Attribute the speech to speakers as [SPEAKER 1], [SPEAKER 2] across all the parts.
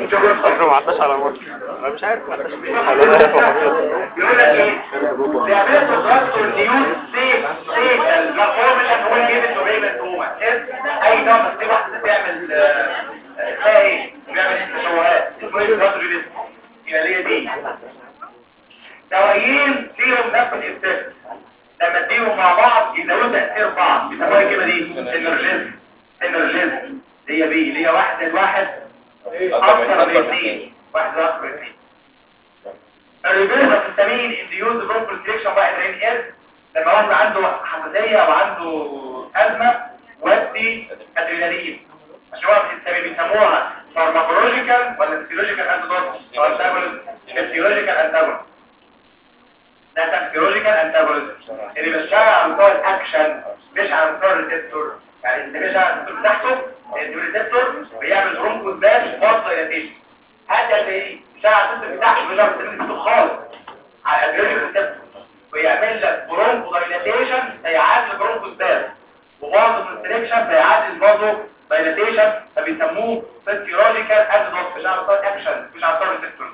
[SPEAKER 1] ما عداش على مصر انا مش عارف ما عداش
[SPEAKER 2] بيقول لك ايه بيعملوا تراكتور نيوز سيف سيف الفورميشن هو اللي جيب البيمنت هو اي نوع من دي واحده بيعمل آه، آه، اسمها ايه بيعمل تشوهات اسمه ايه تراكتور نيوز يبقى هي دي دوايين فيهم نفس الافكت لما تديهم مع بعض يزودوا تاثير بعض بيسموها الكلمه دي سينرجيزم سينرجيزم هي بي اللي هي واحد الواحد اكثر من اثنين واحد اكثر من اثنين الريفيرس هيستامين انديوز برونكولتريكشن واحد رين اس لما واحد عنده حساسيه او عنده ازمه ودي ادرينالين عشان هو الهيستامين بيسموها فارماكولوجيكال ولا فيسيولوجيكال انتاجونست او انتاجونست فيسيولوجيكال انتاجونست ده كان فيسيولوجيكال انتاجونست اللي بيشتغل على مستوى الاكشن مش على مستوى الريسبتور يعني اللي بيشتغل على الريسبتور بتاعته الريسبتور بيعمل برونكوس باش فاضل دايلاتيشن هذا اللي بيشتغل على السيستم بتاعته مش على السيستم بتاعته خالص على الادرينال ريسبتور ويعمل لك برونكو دايلاتيشن هيعادل برونكوس باش وبرضه السلكشن هيعادل الفازو دايلاتيشن فبيسموه فيسيولوجيكال انتاجونست مش على مستوى الاكشن مش على مستوى الريسبتور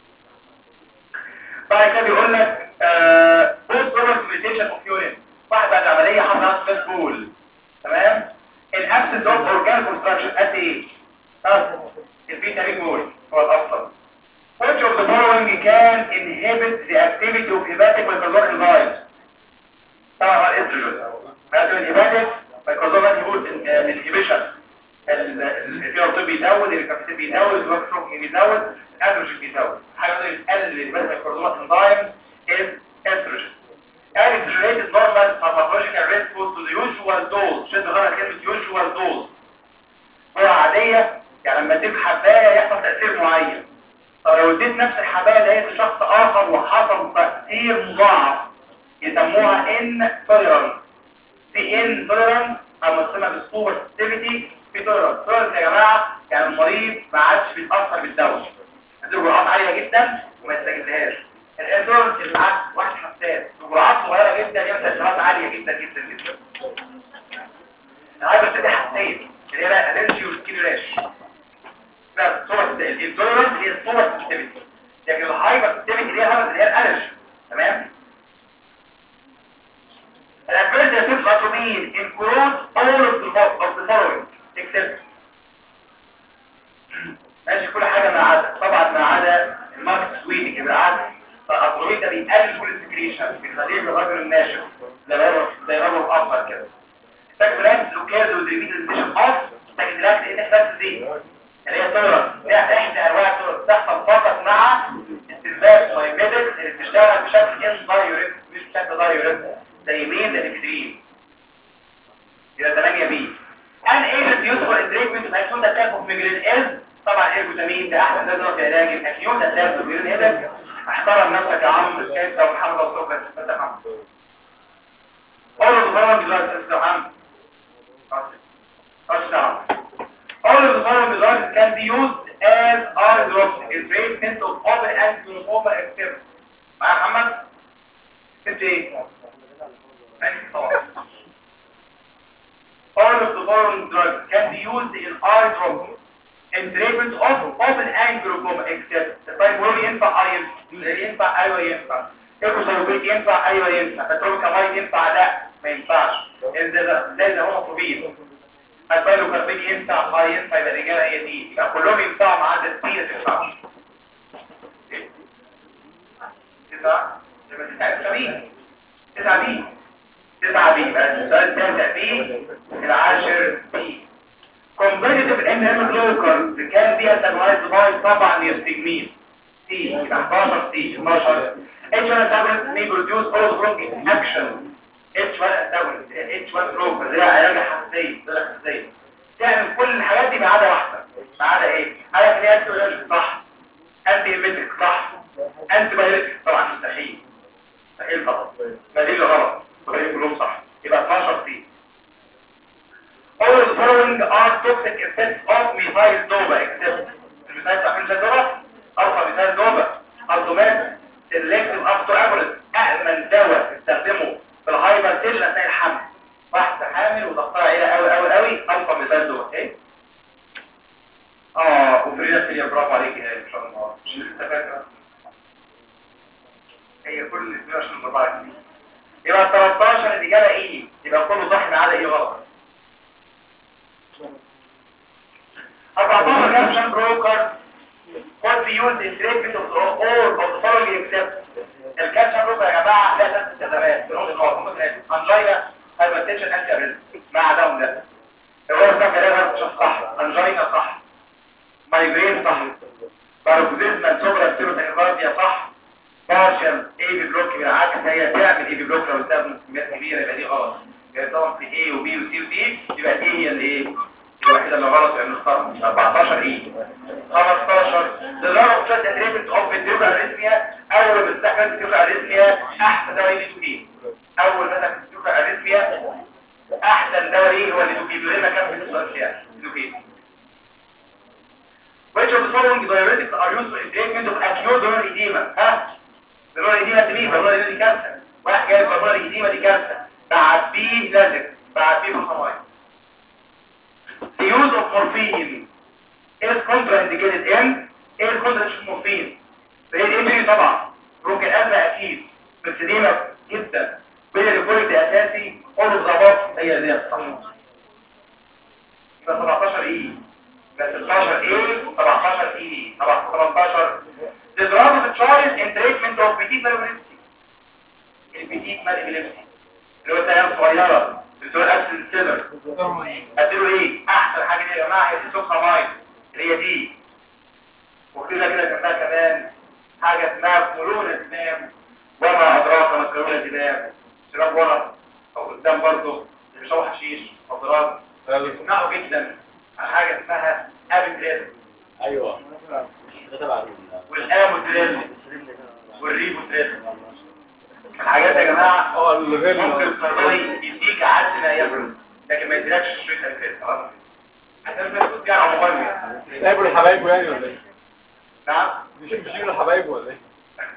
[SPEAKER 2] بعد كده بيقول لك بوست بروموتيشن اوف يورين واحد بعد العمليه حصل عنده ستريس بول تمام الابسنس اوف اورجان كونستراكشن قد ايه اه البيتا بيج بول هو الافضل which of the following can inhibit the activity of hepatic microbial enzymes طبعا هو الاستروجين هذا الهيباتيك مايكروزوم انهبيشن الفيروتين بيزود الكابتين بيزود الوكسوم بيزود الاندروجين بيزود حاجه اللي بتقلل الهيباتيك مايكروزوم انزيم is estrogen and it's related normal pharmacological response to the usual dose شد غلط كلمه usual dose جرعه عاديه يعني لما تديك حبايه يحصل تاثير معين طب لو اديت نفس الحبايه ديت لشخص اخر وحصل تاثير مضاعف يسموها ان توليرانس في ان توليرانس او مقسمه بالسوبر سنسيتيفيتي في توليرانس توليرانس يا جماعه يعني المريض ما عادش بيتاثر بالدواء عنده جرعات عاليه جدا وما يستجيبلهاش الانتوليرانس بالعكس واحد حساس جرعات صغيره جدا يعمل تاثيرات عاليه جدا جدا جدا الهايبر دي حساسيه اللي هي بقى الرجي والسكين راش بس صوره الانتوليرانس هي الصوره سنسيتيفيتي لكن الهايبر سنسيتيفيتي اللي هي الهايبر اللي هي الالرجي تمام الأدفيرس يتم مطلوبين include all of the, of the following except ماشي كل حاجة ما عدا طبعا ما عدا المارك سويدنج بالعكس فالأطروبين ده بيقلل كل السكريشن بيخليه الراجل الناشف زي الراجل الأفضل كده ساكبرانس لوكاز ودريميد الديشن أوف لكن دلوقتي ايه تحتاج دي اللي هي تورس احدى انواع التورس تحصل فقط مع استنباط سايميدكس اللي بتشتغل بشكل ان دايوريت مش بشكل دايوريت زي مين ده الكترين يبقى 8 بي ان ايجنت يوسفول ان تريتمنت اوف اكيوت اتاك اوف ميجرين از طبعا الجلوتامين ده احسن نظره في علاج الاكيوت اتاك اوف ميجرين هيدك احترم نفسك يا عم انت ومحمد وصوفك انت محمد All of the following drugs is محمد touch down. All of the following drugs can be used as eye drops in treatment of open and glaucoma except مع محمد انت ايه؟ All of the following drugs can be used in eye drops in treatment of open and glaucoma except طيب هو ينفع اه ينفع ينفع ايوه ينفع ايكوسايوبيت ينفع ايوه ينفع بتروكامايد ينفع لا ما ينفعش ده ده ده هو طبيب البايلوكاربين ينفع اه ينفع يبقى الاجابه هي دي يبقى كلهم ينفعوا ما عدا السي ما تنفعش تسعه يبقى تسعه سبيل تسعة بي تسعة بي بقى السؤال التاسع بي العاشر بي competitive inhaler blocker كان بيها تنوايز باي طبعا يستجمين سي يبقى 11 سي 12 H1 tablet may produce all wrong action H1 tablet H1 blocker اللي هي علاج حساسية ده حساسية تعمل كل الحاجات دي ما عدا واحدة ما عدا ايه؟ عارف ان هي انتي صح انتي ايميتك صح انتي بايوتك طبعا مستحيل مستحيل طبعا دليل غلط ودليل كلهم صح يبقى 12 سي All the following are toxic effects of methyl dopa except المثال بتاع كل دوبا أرفع مثال دوبا أرضومات selective after أأمن دواء استخدمه في الهايبرتيشن أثناء الحمل واحدة حامل وضغطها عالي قوي قوي قوي أرفع مثال دوبا إيه؟ اه وفريدة سيليا برافو برافو عليك يا ان شاء الله مش لسه فاكره هي كل 22 4 دي يبقى 13 الاجابه ايه يبقى كله صح ما عدا ايه غلط 14 كابشن بروكر what we use in treatment of the all of the following except الكابشن بروكر يا جماعه لا ثلاث استخدامات بنقول ان هو ممكن انجينا هايبرتنشن انتي اريزم ما عداهم ده هو ده كلام صح انجينا صح مايجرين صح باركوزيزمال سوبرا ستيروتاكيكارديا صح بارشل اي بي بلوك بالعكس هي تعمل اي بي بلوك لو استخدم كميات كبيره يبقى دي غلط يعني طبعا في اي وبي وسي ودي يبقى دي هي اللي ايه الوحيده اللي غلط يعني نختارها 14 ايه 15 تجارب شد تريبت اوف فيديو اريثميا اول ما بتستخدم فيديو اريثميا احسن دواء ليدوكين اول ما تستخدم فيديو اريثميا احسن دواء ايه هو الليدوكين من غير ما كان في السؤال فيها ليدوكين Which of the following diuretics are used for treatment of acute renal edema? ها؟ renal edema تميم renal edema دي كارثة. واحد جاي renal edema دي كارثة. بعد بيه لازم. بعد بيه بصمايل. The use of morphine is contraindicated in is contraindicated morphine. فهي الانجري طبعا. ممكن أزمة أكيد. بس دي جدا. بين الكوليك أساسي all of the above هي اللي صح. يبقى 17 ايه؟ يبقى 16 ايه 17 ايه 18 تضربه في تشارج ان تريتمنت اوف بيتيك مالوبيليبسي البيتيك مالوبيليبسي اللي هو التهاب صغيره بتقول اكسل سيلر اديله ايه احسن حاجه دي يا جماعه هي السوكسامايد اللي هي دي وكده كده جنبها كمان حاجه اسمها كولون الدماغ وما ادراك ما كولون الدماغ شراب ورق او قدام برضه اللي بيشرب حشيش مخدرات يسمعوا جدا على حاجه اسمها ابيدريل
[SPEAKER 1] ايوه ده تبع
[SPEAKER 2] والامودريل والريبودريل الحاجات يا جماعه
[SPEAKER 1] اه الغل
[SPEAKER 2] ممكن الصيدلي يديك عد ما ياكل لكن ما يديلكش شويه الفيل خلاص عشان بس تكون على مغني
[SPEAKER 1] سايبه لحبايبه يعني ولا ايه؟
[SPEAKER 2] نعم
[SPEAKER 1] مش بيجيبوا لحبايبه ولا ايه؟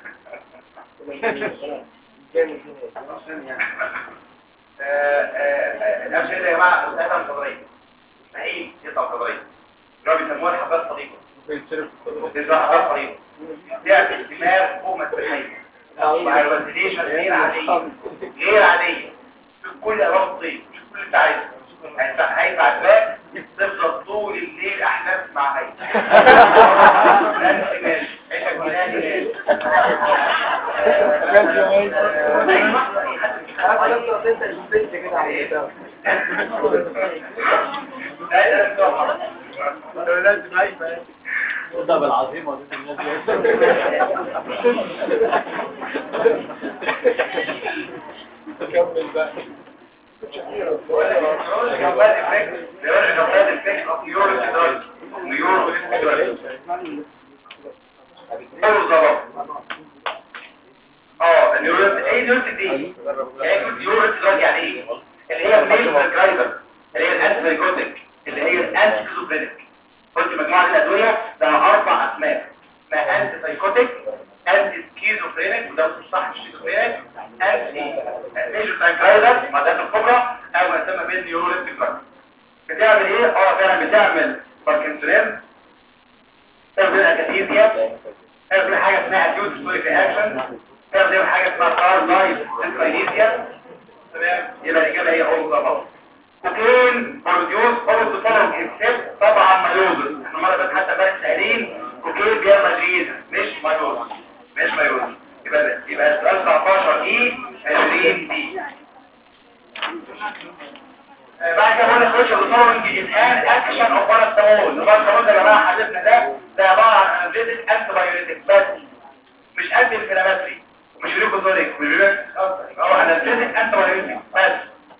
[SPEAKER 2] الأمثلة دي يا جماعة أساسا صدرية مستحيل يطلع صدرية اللي هو بيسموها الحبات صديقة
[SPEAKER 1] ممكن يتشرب في الصدر
[SPEAKER 2] دي اسمها حبات صديقة تعمل دماغ فوق مسرحية مع الوزنيشن غير عادية غير عادية شوف كل ألوان الطيب شوف كل اللي أنت عايزه هينفع هينفع دماغ تفضل طول الليل أحلام مع هي نانسي ماشي عيشك جناني
[SPEAKER 1] ده بالعظيم وزيت الناس كمل بقى
[SPEAKER 2] اه النيوريت ايه النيوريت دي يعني النيوريت دراج يعني ايه اللي هي الميل بريكرايزر اللي هي الانتي سايكوتيك اللي هي الانتي سكيزوفرينيك قلت مجموعه من الادويه ده اربع اسماء اسمها انتي سايكوتيك انتي سكيزوفرينيك وده صح مش سكيزوفرينيك انتي ميجر سايكرايزر ما ده الكبرى او ما يسمى بالنيوروليتيك دراج بتعمل ايه اه فعلا بتعمل باركنسونيزم تعمل اكاتيزيا تعمل حاجه اسمها اكيوت ستوريك اكشن تعمل حاجه اسمها كار لايف انفاينيزيا تمام يبقى الاجابه هي اول طبعا كوكين بروديوس اول تفرج اكسبت طبعا مايوزس احنا مره بس حتى امبارح سائلين كوكين بيعمل ريزن مش مايوزس مش مايوزس يبقى يبقى السؤال 19 اي 20 دي بعد كده قلنا سويتش الفورنج الان اكشن اوف باراسيتامول الباراسيتامول ده يا جماعه حدثنا ده ده عباره عن انفيتك انتي بايوريتك بس مش انتي انفلاماتري مش ليكوزوليك مش ليكوزوليك هو انفيتك انتي بايوريتك بس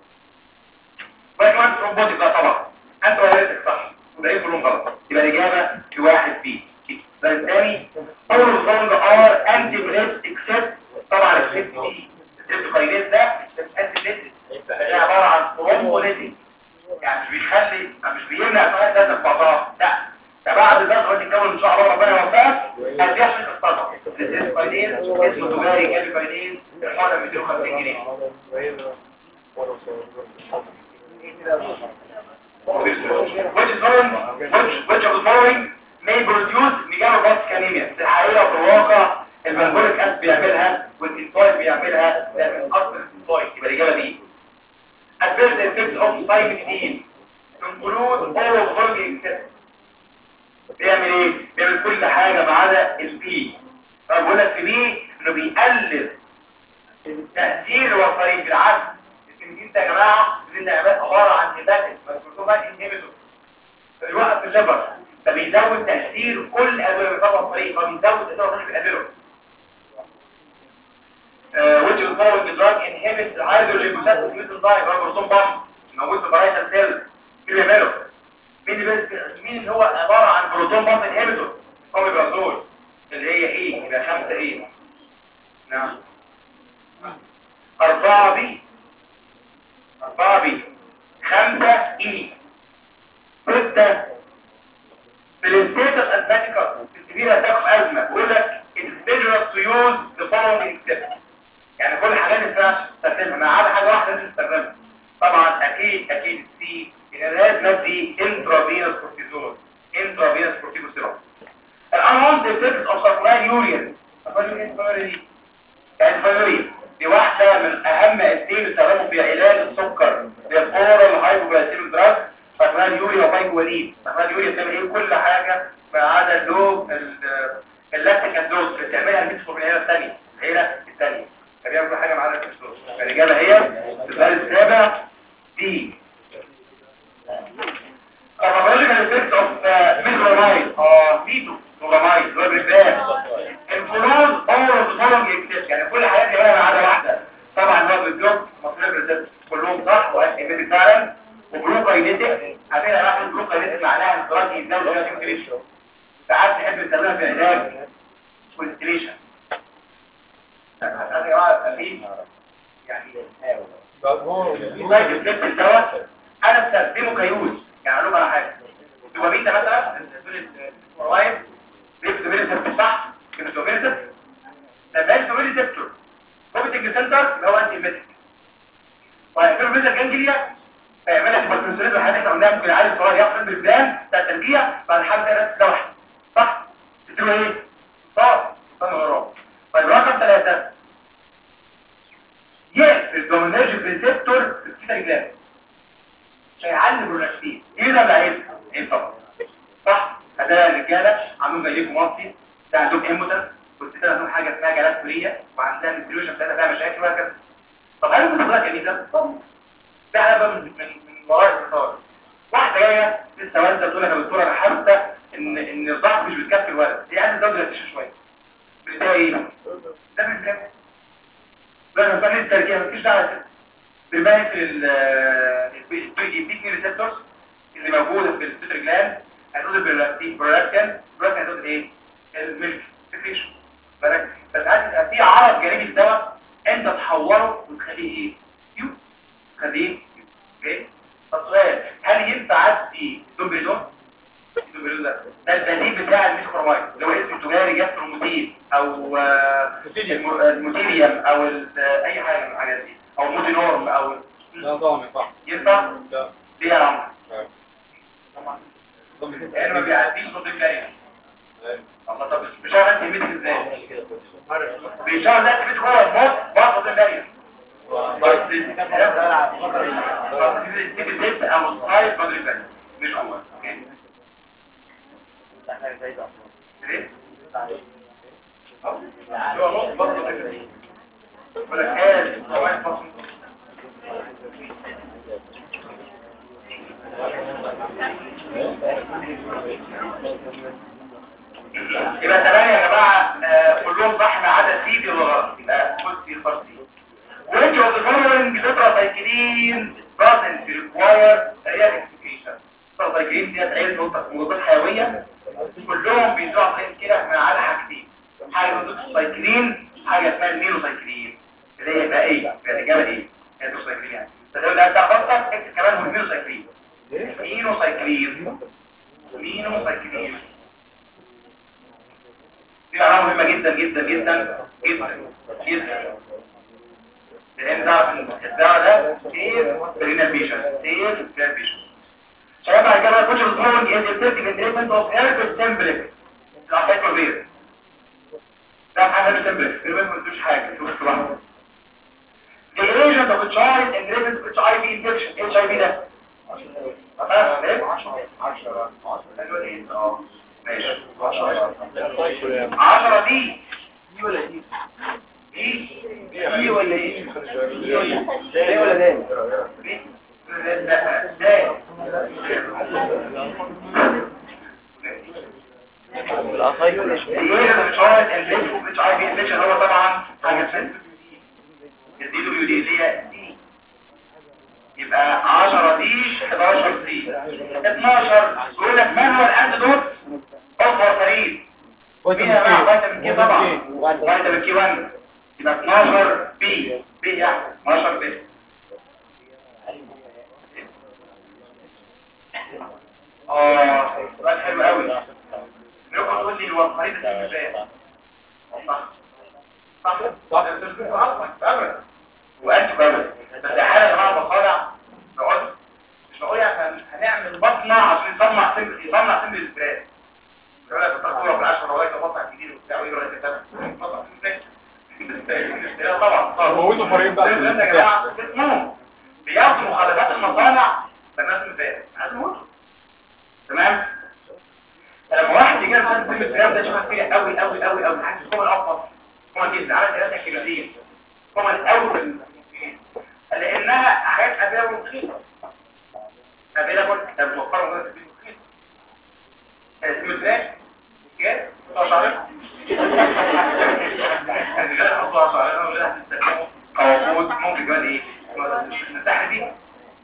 [SPEAKER 2] باقي ترومبوتيك ده طبعا انتي بايوريتك صح وده ايه كلهم غلط يبقى الاجابه في واحد بي السؤال الثاني اول فورنج ار انتي بريس اكسبت طبعا اكسبت دي السيبتوكاينيز ده انتي بريس ده عبارة عن ترومبوليتيك يعني مش بيخلي مش بيمنع فهد ده بعضها لا ده بعد ده قد يتكون ان شاء الله ربنا يوفقك هتيحشن الصدر الاسبايدين اسمه تجاري كالبايدين الحوالة 250 جنيه which is known which which of the following may produce megaloblastic anemia في الحقيقة وفي الواقع البنجوليك اسيد بيعملها والانسويد بيعملها ده من اصل الانسويد يبقى الاجابه دي adverse effects of cyclidine include all of following except بيعمل ايه؟ بيعمل كل حاجة ما عدا البي فبقول لك في بي انه بيقلل تأثير الوصفين بالعكس الكلمتين ده يا جماعة لان عبارة عن هيباتيك مذكورتهم بقى انهبيتور فبيوقف الليفر فبيزود تأثير كل أدوية بيطلع الطريق فبيزود تأثير الطريق في الأدوية which is called the drug inhibits the hydrogen potassium methyldiene هو بروتون بامب موجود في برايتال سيل اللي بيعمله مين اللي مين اللي هو عبارة عن بروتون بامب انهبيتور هو البرازول اللي هي ايه يبقى خمسة ايه نعم أربعة بي أربعة بي خمسة اي ستة في الستيتس أسباتيكا الكبيرة هتاخد أزمة يقول لك it is dangerous to use the following steps يعني كل الحاجات اللي ينفعش تستخدمها ما عدا حاجة واحدة لازم تستخدمها طبعا أكيد أكيد سي إن لازم ندي intravenous cortisone intravenous corticosteroid الأنهانس effects of supply urine supply urine دي يعني فيوري دي واحدة من أهم أسباب استخدامه في علاج السكر هي الأورال هايبوغلايسيميك دراج فكمان يوريا وفايكولين فكمان يوريا بتعمل ايه كل حاجة ما عدا اللو اللاكتيك اسيدوز اللي بتعملها الميكسو في العيلة الثانية العيلة الثانية فبيعمل كل حاجة ما عدا الاسيدوز فالإجابة هي السؤال السابع دي Pharmacological effects of methylbromide اه ميتو برomide اللي هو بريفان الفلوز all of the following except يعني كل حاجات دي ما عدا واحدة طبعا هو بالجوب مصرف كلهم صح وانتي فعلا وبروكاينيتك عارفين راح البروكاينيتك معناها انفراد يزود فيها كونستريشن ساعات نحب نستخدمها في علاج كونستريشن هذا يا جماعه في يعني سايد افكت الدواء انا استخدمه كيوز يعني اقول لهم على حاجه الدوبامين ده مثلا الفورايد ريبتوميريسبتور صح ريبتوميريسبتور ده ريبتوميريسبتور كوبيتنج سنتر اللي هو انتي ميتك وهيقفلوا ميزا جانجليا فيعمل لك باركنسونيزم حاجه احنا قلناها ممكن يعالج الفراغ يحصل بالبلان بتاع الترجيع بعد الحاله ده ده واحد صح تديله ايه صح استنى وراه طيب رقم ثلاثة يقفل الدومينيرجيك ريسبتور في السيتا جلاند هيعلم البرولاكتين ايه ده بقى ايه ايه طبعا صح هذا الرجاله عاملين زي ليكم مصري ده عندهم هيموتر والستات عندهم حاجه اسمها جلات كليه وعندها الانفلوشن بتاعتها فيها مشاكل وهكذا طب هل ممكن تقول لك ده طبعا ده حاجه من من من وراء الفطار واحده جايه لسه والده بتقول لك يا دكتوره انا حاسه ان ان الضغط مش بتكفي الولد هي عايزه تزود الاتش شويه بتلاقي ايه ده بيتكفي بقى نفعل التركيز مفيش دعوه كده بيبقى في البيكني ريسبتورز اللي موجوده في الستر جلاند هتقول باللاكتين برولاكتين برولاكتين هتقول ايه الميلك سكريشن بس عايز في عرض جانبي الدواء انت تحوره وتخليه ايه يو خليه اوكي السؤال هل ينفع ادي دوبريدون الدوبريدون ده ده البديل بتاع الميثرومايد اللي هو اسمه تجاري جاستروموتين او الموتيريوم او اي حاجه من الحاجات دي او مودينورم او
[SPEAKER 1] لا طبعا ينفع
[SPEAKER 2] ينفع
[SPEAKER 1] لا
[SPEAKER 2] ليه يا عم
[SPEAKER 1] طبعا
[SPEAKER 2] يعني ما بيعديش صوت الجاي الله طب مش عارف انت ميتك ازاي بيشتغل ده انت هو الموت بعض صوت الجاي او الصايد بدري بدري مش هو اوكي ليه؟ هو نص بطل كده ولا كان واحد بطل يبقى تمام يا جماعة آه، كلهم صح ما عدا سي دي ولا غلط يبقى خد سي اختار سي which of the following tetracycline doesn't require reactivation tetracycline ديت عيلة مضادات حيوية كلهم بيزرعوا خير كده ما عدا حاجتين حاجة التتراسايكلين حاجة اسمها المينوسايكلين اللي هي بقى ايه؟ يبقى الإجابة ايه؟ هي التتراسايكلين يعني فلو ده بتاع بطل اكتب كمان هو المينوسايكلين مينوسايكلين مينوسايكلين دي علامة مهمة جدا جدا جدا جدا جدا لأن تعرف إن الدواء ده سيف برينا بيشن سيف برينا بيشن شباب بعد كده كوتش الكرونج از effective in treatment of herpes simplex الافايكوفير ده محمد simplex الريبن ما قلتوش حاجه شوف بس لوحده The agent of a child in treatment of HIV infection HIV ده خلاص ليه؟
[SPEAKER 1] 10
[SPEAKER 2] قالوا ايه؟ اه ماشي
[SPEAKER 1] 10
[SPEAKER 2] 10 دي
[SPEAKER 3] دي ولا دي
[SPEAKER 2] دي
[SPEAKER 3] دي ولا دي
[SPEAKER 2] دي ولا
[SPEAKER 3] دي ولا دي
[SPEAKER 2] دي لا ده
[SPEAKER 3] العصاية
[SPEAKER 2] الويل اللي بتشارت الليمفو اتش اي في انفكشن هو طبعا حاجه اسمها الدي دبليو دي اللي هي دي يبقى 10 دي 11 سي 12 بيقول لك ما هو الانتيدوت اوفر فريد فيها بقى فيتامين كي طبعا فيتامين كي 1 يبقى 12 بي بي يعني 12 بي اه سؤال حلو قوي لو تقول لي هو الخريطه دي ازاي صح صح صح ابدا وانت ابدا بس حاله يا جماعه بصالع بقول مش بقول يعني هنعمل مصنع عشان يصنع سم يصنع سم الاسبراد يقول لك التطور في العشرة رواية مصنع كبير وبتاع ويقول لك كتاب مصنع سم لا طبعا طبعا
[SPEAKER 1] موتوا فريق بقى في
[SPEAKER 2] يا
[SPEAKER 1] الافتتاح.
[SPEAKER 2] جماعه اسمهم بياخدوا مخالفات المصانع فالناس مثال عايز يموتوا تمام لما واحد يجي مثلا سم الكلام ده شبه كتير قوي قوي قوي قوي حاجه كومن اكتر كومن جدا على ثلاثه كيلوين كومن قوي في المسلمين لانها حاجات افيلابل رخيصه افيلابل متوفره من السبيل رخيصه اسم ازاي كده مش عارف موجود ممكن كمان ايه نستحل بيه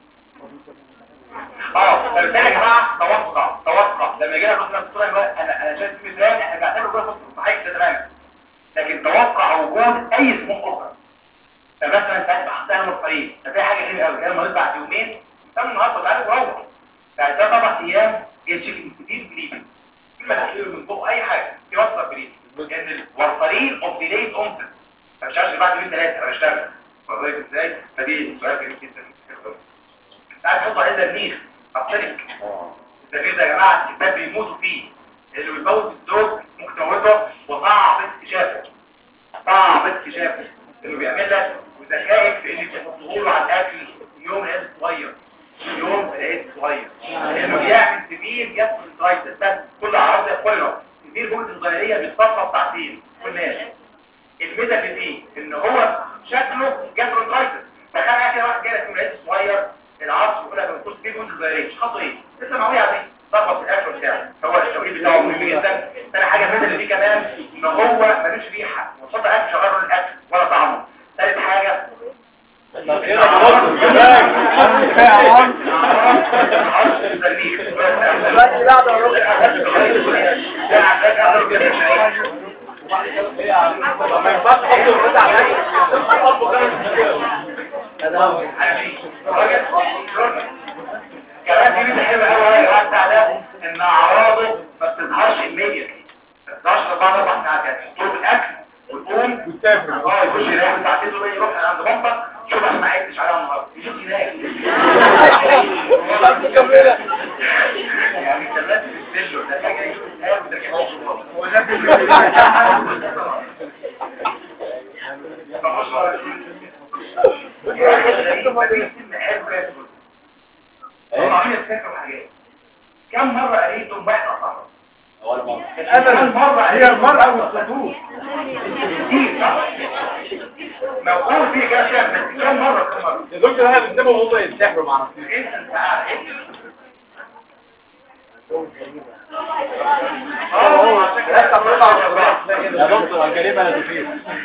[SPEAKER 2] اه فبالتالي يا جماعه توقع توقع لما يجي لك مثلا الصوره بقى انا انا شايف في ميزان احنا بنعتبره جوه صحيح ده تماما لكن توقع وجود اي سموم اخرى فمثلا انت بحثها من الطريق ففي حاجه غريبه قوي كان المريض بعد يومين كان النهارده تعالى وروح بعد ثلاث اربع ايام يشكي كتير بليدنج كلمه تحليل من فوق اي حاجه يوصل بليدنج لان الورفرين اوف ديليد اونست فمش عارف بعد يومين ثلاثه انا اشتغل والله ازاي فدي سؤال جميل جدا انت عايز تحط عليه تبليغ افترك التبليغ ده يا جماعه الكتاب بيموتوا فيه اللي بيموت الزوج ممكن تموته وصعب اكتشافه صعب اكتشافه انه بيعمل لك وذكائك في انك تحطه له على الاكل يوم العيد صغير يوم العيد صغير لانه بيعمل سبيل جاستروانترايتس بس كل اعراض زي الكوليرا سبيل جلد الغيريه بيتصفى ساعتين كل الناس الميزه اللي فيه ان هو شكله جاستروانترايتس تخيل كده واحد جاي لك من العيد الصغير العصر يقول لك بتقول سبيل جلد الغيريه مش خاطر ايه لسه معويه عليه ضغط في الاكل بتاعه هو التوقيت بتاعه مهم جدا ثاني حاجه الميزه اللي فيه كمان ان هو ملوش ريحه وصوت الاكل مش هيغير الاكل ولا طعمه ثالث حاجه
[SPEAKER 1] ما ينفعش تحط الرد على
[SPEAKER 2] كمان في ميزه حلوه قوي يا جماعه بتاع ده ان اعراضه ما بتظهرش immediately ما بتظهرش بعد اربع ساعات يعني تطلب الاكل وتقوم
[SPEAKER 1] وتسافر
[SPEAKER 2] اه يخش ينام ساعتين دول يروح عند مامتك شوف عشان ما عدتش عليها النهارده يشوف ينام يعني كمان بتنزله ده حاجه يشوف ينام وده كده كم مرة قريتم واحد أصحاب؟ كم مرة
[SPEAKER 1] هي المرأة والصدور
[SPEAKER 2] كتير صح؟ موجود فيه كده شيء بس كم مرة كم مرة؟
[SPEAKER 1] يا دكتور انا بنسيبهم هم ينسحبوا مع نفسهم
[SPEAKER 2] انت انت قاعد اه عشان كده
[SPEAKER 1] يا دكتور انا كريم انا دفير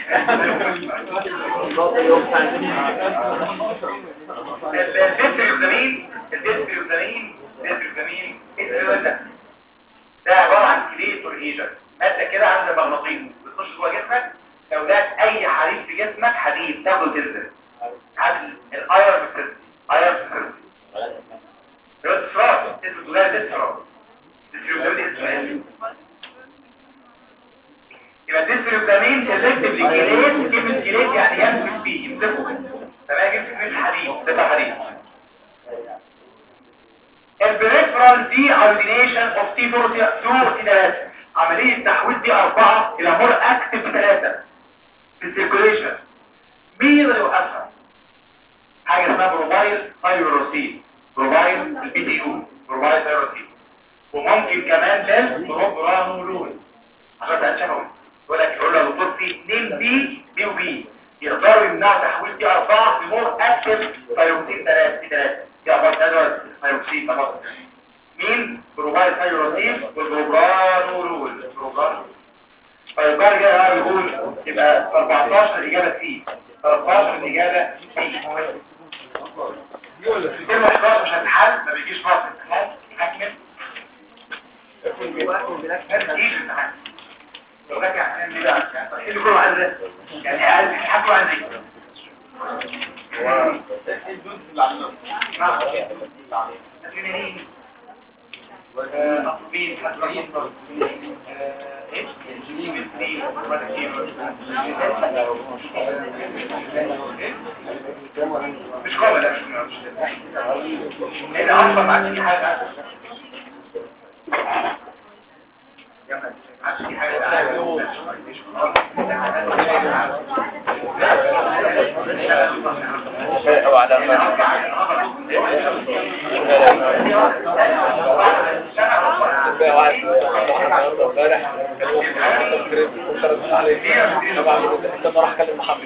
[SPEAKER 2] الديستريوزامين الديستريوزامين الديستريوزامين الديستريوزامين ده عبارة عن كليتور ايجنت مادة كده عاملة مغناطيس بتخش جوه جسمك لو جات اي حديد في جسمك حديد تاخده تنزل عامل الايرون بتنزل ايرون بتنزل دلوقتي اسراء اسمه دولار الاسراء الديستريوزامين اسمه يبقى الديستريوزامين سيلكتيف لكيلات كلمة كيلات يعني يمسك فيه يمسكه تمام يمسك فيه الحديد ده حديد البريفرال دي ايودينيشن اوف تي 4 تي 3 عمليه تحويل دي 4 الى مور اكتف 3 في السيركوليشن مين يقدر يوقفها حاجه اسمها بروبايل ثايروسين بروبايل البي تي يو بروبايل ثايروسين وممكن كمان بال بروبرانولول عشان ده شبهه يقول لك يقول له يا دكتور في 2 بي بي وبي يقدروا يمنعوا تحويل دي 4 بمور اكتف ثايروسين 3 دي 3 دي 4 3 ثايروسين خلاص مين بروبايل ثايروسين والبروبرانولول بروبرانولول طيب بعد كده بقى بيقول يبقى 14 الاجابه سي 13 الاجابه سي كلمه 11 مش هتتحل ما بيجيش فرص امتحان هكمل ما بيجيش امتحان لو لك عشان دي بقى يعني تحل كله عايز ده يعني عايز يحكوا عن دي نعم مين مين مش قوي لا مش لان اصلا ما عادش في حاجه ما عادش في
[SPEAKER 3] أو على لما راح اكلم محمد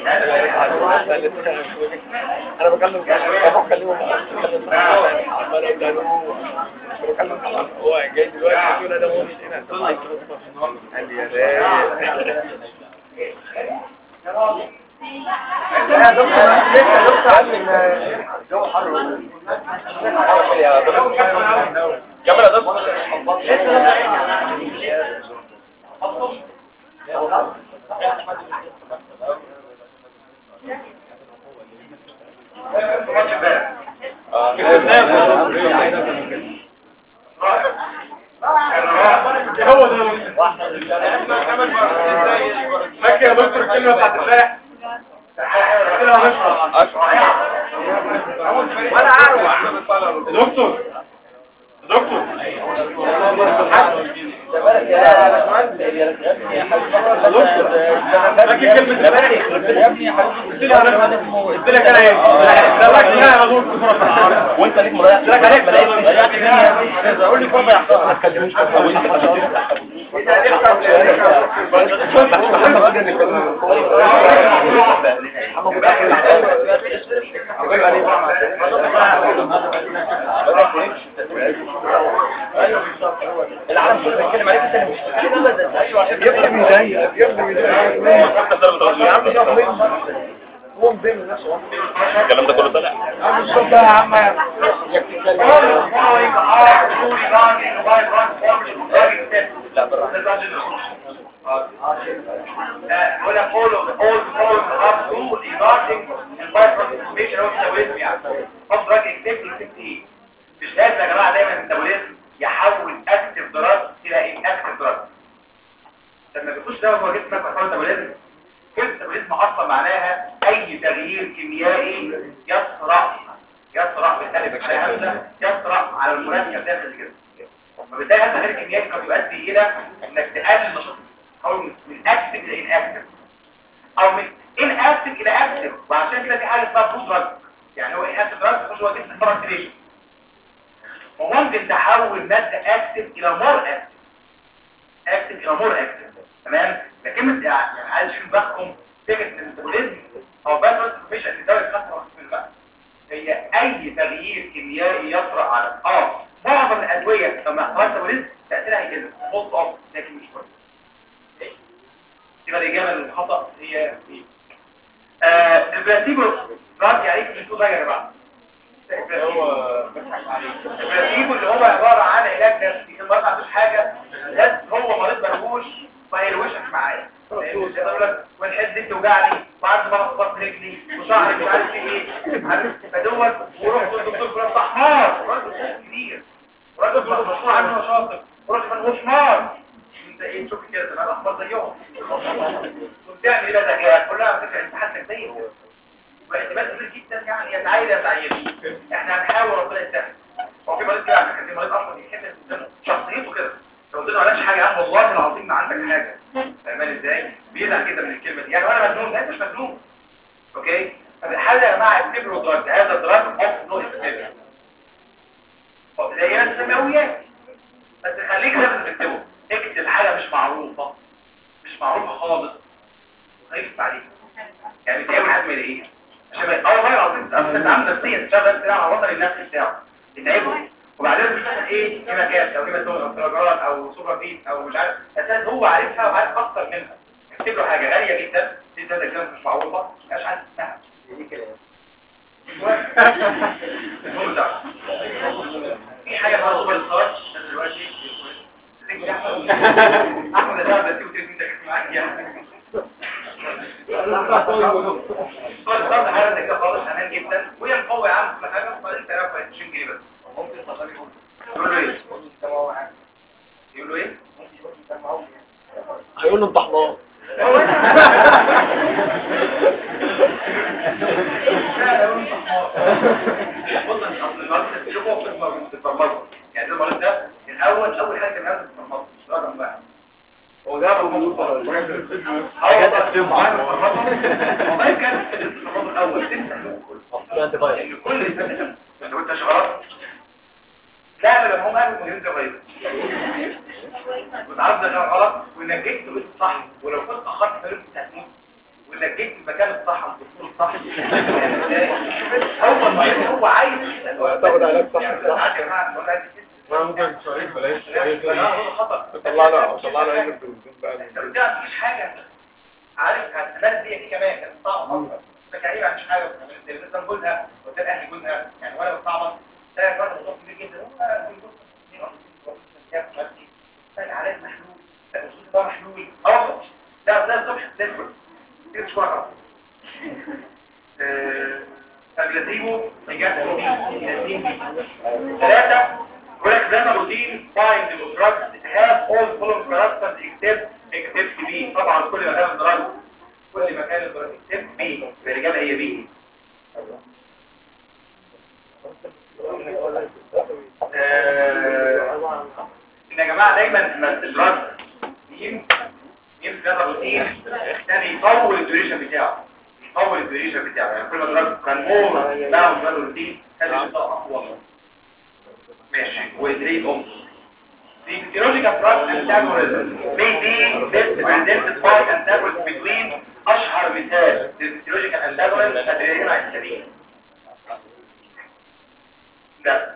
[SPEAKER 3] انا بكلم بروح اكلمه عمال اقول له بكلم محمد هو جاي دلوقتي يقول انا هو مش هنا قال لي يا
[SPEAKER 1] يا دكتور لسه دكتور عامل جو حر
[SPEAKER 3] يا دكتور كمل يا دكتور
[SPEAKER 1] هو ده فاكر يا دكتور الكلمه بتاعت امبارح كده هنشرح وانا عارف يا دكتور يا دكتور فاكر كلمه امبارح قلت لي انا قلت لك انا ايه ده لك لا يا دكتور
[SPEAKER 3] وانت ليك مراجعه
[SPEAKER 1] قلت لك عليك
[SPEAKER 3] راجعت فين قول لي فرض يحصل ما تكلموش العالم كله بيتكلم عليك انت اللي مش يبقى من جاي يبقى من جاي يا عم شوف مين هو مدين نفسه الكلام ده كله طلع
[SPEAKER 1] مش صوت يا عم
[SPEAKER 3] لا بالراحه
[SPEAKER 2] ولا all of all all up to regarding environmental information of metabolism يعني of drug activity مش لازم يا جماعه دايما الميتابوليزم يحول اكتف دراج الى inactive دراج لما بيخش دواء جوه جسمك بيحول ميتابوليزم كلمه ميتابوليزم اصلا معناها اي تغيير كيميائي يسرع يسرع بالالف على همزه يسرع على المركب داخل الجسم وبالتالي هذا غير كيميائي قد يؤدي الى انك تقلل نشاط او من اكتف الى اناكتف او من اناكتف الى اكتف وعشان كده في حاجه اسمها برو دراج يعني هو اناكتف دراج بيخش جوه جسم فرانكريشن وممكن تحول ماده اكتف الى مور اكتف اكتف الى مور اكتف تمام لكن يعني عايز اشوف بالكم فكره الميتابوليزم او بس انفورميشن ان الدواء يتخطر في الماء هي اي تغيير كيميائي يطرأ على اه معظم الادويه لما حصلت ميتابوليزم تاثيرها هيجذب بوست اوف لكن مش كويس يبقى الإجابة الخطأ هي ايه؟ آه البلاتيبو راضي عليك في الصوت يا جماعة البلاتيبو اللي هو عبارة عن علاج نفسي ما عندوش حاجة بس هو مريض ملهوش ما يلوشك معايا والحد دي توجعني وعندي مرض في بطن رجلي وشعري مش عارف فيه ايه عارف فدوت ورحت للدكتور فلان ده حمار راجل كبير راجل مشهور عنه شاطر وراجل ملهوش نار انت ايه تشوف كده زمان الاخبار زيهم وبتعمل ايه ده كلها على فكره انت حاسس زي واحتمال كبير جدا يعني يتعايد يتعايد احنا هنحاول ربنا يسهل هو في مريض كده على فكره في مريض اصلا بيحب الانسان شخصيته كده لو قلت له معلش حاجه يا عم والله العظيم ما عندك حاجه فاهمان ازاي بيزعل كده من الكلمه دي يعني وانا مجنون لا انت مش مجنون اوكي فبالحاله يا جماعه اعتبروا دراج هذا دراج اوف نو افكت زي السماويات بس خليك لازم تكتبه اكتب حاجه مش معروفه مش معروفه خالص خايف عليك يعني دي اول حاجه ما يلاقيها عشان ما اه والله العظيم انت عامل نفسيا تشغل بتاع على الوطن النفسي بتاعه يتعبه وبعدين مش مثلا ايه قيمه كاس او قيمه دولار او درجات او سوبر فيت او مش عارف اساس هو عارفها وعارف اكتر منها اكتب له حاجه غاليه جدا دي ده كلام مش معروفه مش عارف اسمها المهم ده في حاجه بقى سوبر ستار دلوقتي احمد ده بس يوتيوب انت معاك يعني الصور الصور حاجه زي كده خالص امان جدا وهي مقوي عام كل حاجه وبعدين تعرف 20 جنيه بس ممكن يقول له ايه يقول له ايه
[SPEAKER 3] هيقول له انت حمار
[SPEAKER 2] بص اصل المرض ده شوفوا في المرض في البرمجه يعني المرض ده الاول اول حاجه كان في البرمجه مش رقم واحد هو ده حاجات اسمها والله كان في البرمجه الاول تفتح ان كل الناس انت وانت شغال لا لما هم قالوا مدير غير وتعرف ده غلط ونجيت بقيت صح ولو كنت اخرت فلوس هتموت ونجيت المكان الصح والدكتور الصح هو المريض هو عايز
[SPEAKER 3] تاخد علاج صح
[SPEAKER 2] يعني
[SPEAKER 3] صح
[SPEAKER 2] عادي يا جماعه ولا عايز كده.
[SPEAKER 3] ممكن سؤال بلاش
[SPEAKER 2] لا، هو خطأ.
[SPEAKER 3] طلعنا طلعنا علم البنزين بقى
[SPEAKER 2] انت قلت لها مفيش حاجه عارف الناس دي دي كمان كانت صعبه اكتر فكريم مش حاجه مثلا جوزها قدام اهل جوزها يعني وانا صعبه ده برضه موضوع كبير جدا هو جوز كان علاج محلول الوصول ده محلول اه ده ده الصبح تدخل تيجي شويه فبلاتيبو رجعت ثلاثة يقول لك ده روتين find the drugs have all following characters except except B طبعا كل ما كان الدراج كل ما كان الدراج except B الإجابة هي B آه، إن يا جماعة دايما لما الدراج مين مين في هذا الروتين ده بيطول الديوريشن بتاعه بيطول الديوريشن بتاعه يعني كل ما الدراج كان مور داون في هذا الروتين هذا بيطلع أطول ماشي وإدريد أم The physiological drug antagonism may be best identified antagonist between أشهر مثال للphysiological antagonist أدرينالين عيستامين ده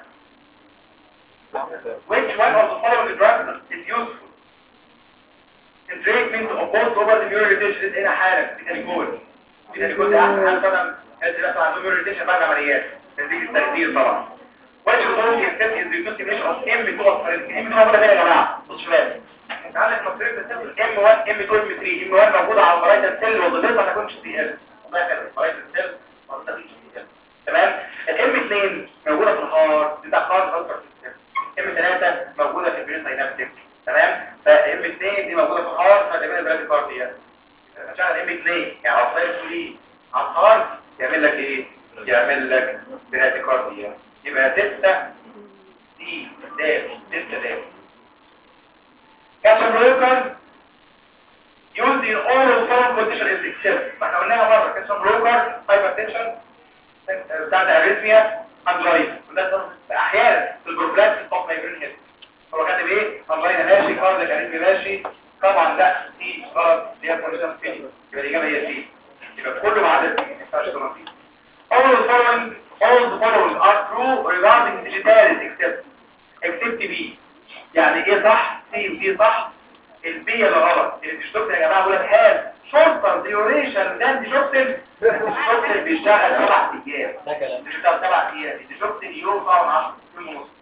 [SPEAKER 2] Which one of the following drugs is useful in treatment of both over the immune irritation هنا حالة بتاليكول بتاليكول ده أحسن حاجة طبعا الناس اللي عندهم immune irritation بعد عمليات نتيجة التخدير طبعا وجه الظروف يكتب الريكوستيميشن اوف ام 2 ام 2 موجوده فين يا جماعه بص شباب انت عندك مصريه بتسمي ام 1 ام 2 ام 3 ام 1 موجوده على المرايت السيل وظيفتها ما تكونش سي ال الله يخليك المرايت السيل ما تكونش سي ال تمام الام 2 موجوده في الهارت دي ده هارت اكتر في السيل ام 3 موجوده في البرين ساينابتيك تمام فام 2 دي موجوده في الهارت فتعمل لك براديكارديا عشان ام 2 يعني عصايه سوليه على الهارت يعمل لك ايه يعمل لك براديكارديا يبقى ستة دي دال ستة دال كالسيوم بروكر used in oral form condition is except ما احنا قلناها مرة كالسيوم بروكر hypertension بتاع الاريثميا انجلاين وده احيانا في البروفلاكس ستوب مايجرين هيد هو كاتب ايه انجلاين ماشي كاردياك اريثميا ماشي طبعا لا دي غلط دي كونديشن فيني يبقى الاجابه هي سي يبقى كله ما عدا ما ينفعش تبقى فيه all the following all the following are true regarding digitalis except except B يعني ايه صح C ودي صح البي اللي غلط الديشتوكسين يا جماعه بقول لك هاز شورتر ديوريشن ذان ديشتوكسين الديشتوكسين بيشتغل سبع ايام بيشتغل سبع ايام الديشتوكسين يوم طبعا 10 يوم ونص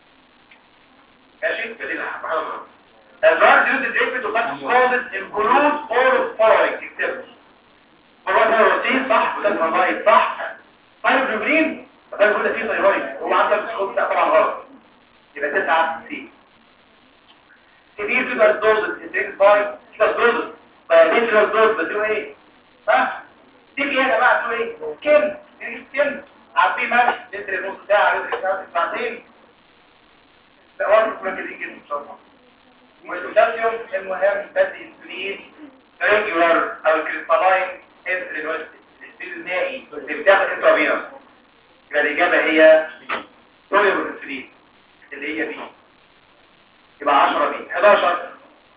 [SPEAKER 2] ماشي بديل حاجه الدراج يوز تريتمنت وقد causes include all of following except فالوقت الروتين صح وده الرمايد صح ثايرويد فده يقول لك فيه ثايرويد هو عنده السكوب ده طبعا غلط يبقى 9 سي كبير كده الدوز الانتريك باي كده الدوز بعدين كده الدوز بدو ايه ها دي ايه يا جماعه تقول ايه كم دي كم عبيه ماشي لتر نص ساعه لتر ساعه ساعتين لا واضح مركزين جدا ان شاء الله والبوتاسيوم المهم بدي انسولين ريجولار او الكريستالاين انسولين السبيل المائي اللي بتاخد انترافينوس يبقى الاجابه هي سوليبل انسولين اللي هي بي يبقى 10 بي 11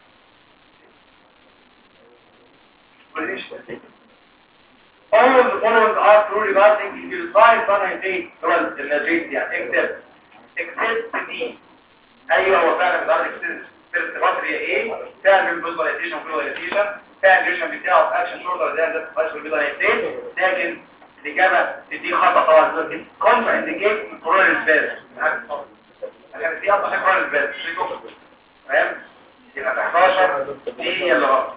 [SPEAKER 2] All of the following are true regarding utilized nitrate هو النيتريت يعني except except D ايوه هو فعلا بيظهر except فيرست باتري ايه فعلا بالفيزواليزيشن وفيزواليزيشن فعلا الريشن بتاعه في اكشن شورتر ده ده فاش بالفيزواليزيشن لكن الاجابه دي خطا طبعا لكن كونتر انديكيت كورونال سباز يعني دي اصلا كورونال سباز تمام يبقى 11 دي هي اللي غلط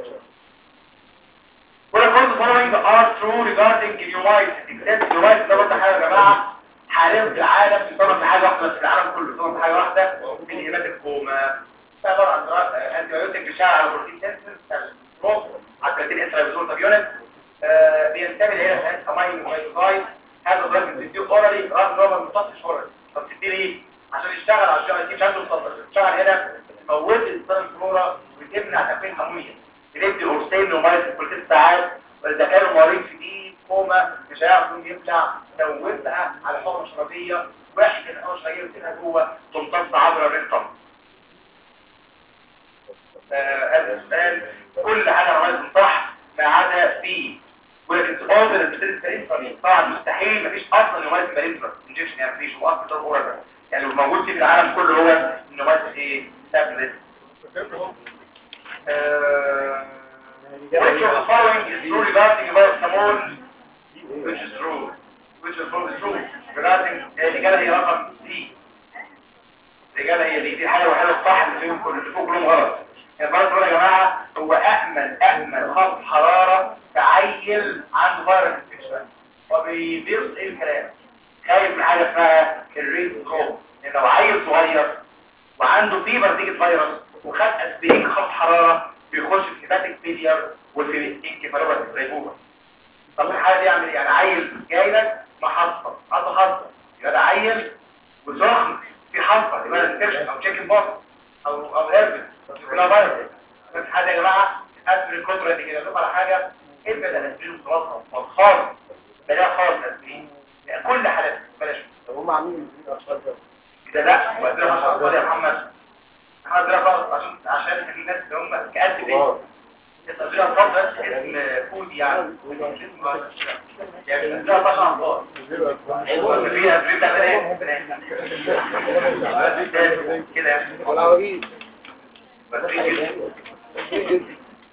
[SPEAKER 2] What are the following are true regarding pneumatics except pneumatics ده برضه حاجه يا جماعه حاليا في العالم بيصنف في حاجه واحده بس في العالم كله بيصنف في حاجه واحده من هيمات الكوما طبعا انتي بايوتيك بيشتغل على بروتين سنسز الروب على 30 انترا طب يونت بينتمي لهنا ساعات امين مايوسايد هذا الدرج بتديه اورالي رغم ان هو ما بيمتصش اورالي طب تديه ليه؟ عشان يشتغل على الجي اي تي مش عنده مصدر يشتغل هنا تموت الانسان الفلورا وتمنع تكوين امونيا بندي قرصين وميه كل ست ساعات واذا كان المريض في دي كوما مش هيعرف يقوم يبلع دوبها على حقنه شرابيه واحد الحقنه الشرابيه بتبقى جوه تمتص عبر الريكتوم هذا السؤال كل حاجه عملت صح ما عدا بي ولكن تفاضل البتريس برينفرا طبعا مستحيل مفيش اصلا نومات برينفرا انجكشن يعني مفيش هو اصلا اورال يعني اللي موجود في العالم كله هو النومات ايه تابلت which of the following is true regarding paracetamol which is true which of the following is true regarding الإجابة هي رقم سي الإجابة هي دي دي حاجة وحاجة الصح اللي فيهم كل اللي فوق كلهم غلط الباراسيتامول يا جماعة هو أأمن أأمن خفض حرارة تعيل عنده فيروس انفكشن وبيبرز ايه الكلام خايف من حاجة اسمها الريد كوب لأن لو عيل صغير وعنده فيبر نتيجة فيروس وخد اسبرين خفض حرارة بيخش في هيباتيك فيلير وفي انكفالوباثي غيبوبة طب الحالة دي يعمل ايه؟ يعني عيل جاي لك محصة عنده حصة يبقى ده عيل وسخن في حصة يبقى ده انفكشن او تشيكن بوكس او او هيربس كلها فيروس بس حاجة يا جماعة اسبرين الكترة دي كده على حاجة ابعد الاسبرين خلاص خالص بلاها خالص الاسبرين يعني كل حالات بلاش
[SPEAKER 3] طب هم عاملين الاطفال ده
[SPEAKER 2] كده لا واديها خلاص يا محمد محمد ده خلاص عشان عشان في ناس اللي هم كأسف ايه التدريب الخاص بس اسم فود يعني يعني التدريب الخاص عن بعض فيها تدريب بنات كده يعني
[SPEAKER 3] والعواجيز
[SPEAKER 2] بس في جزء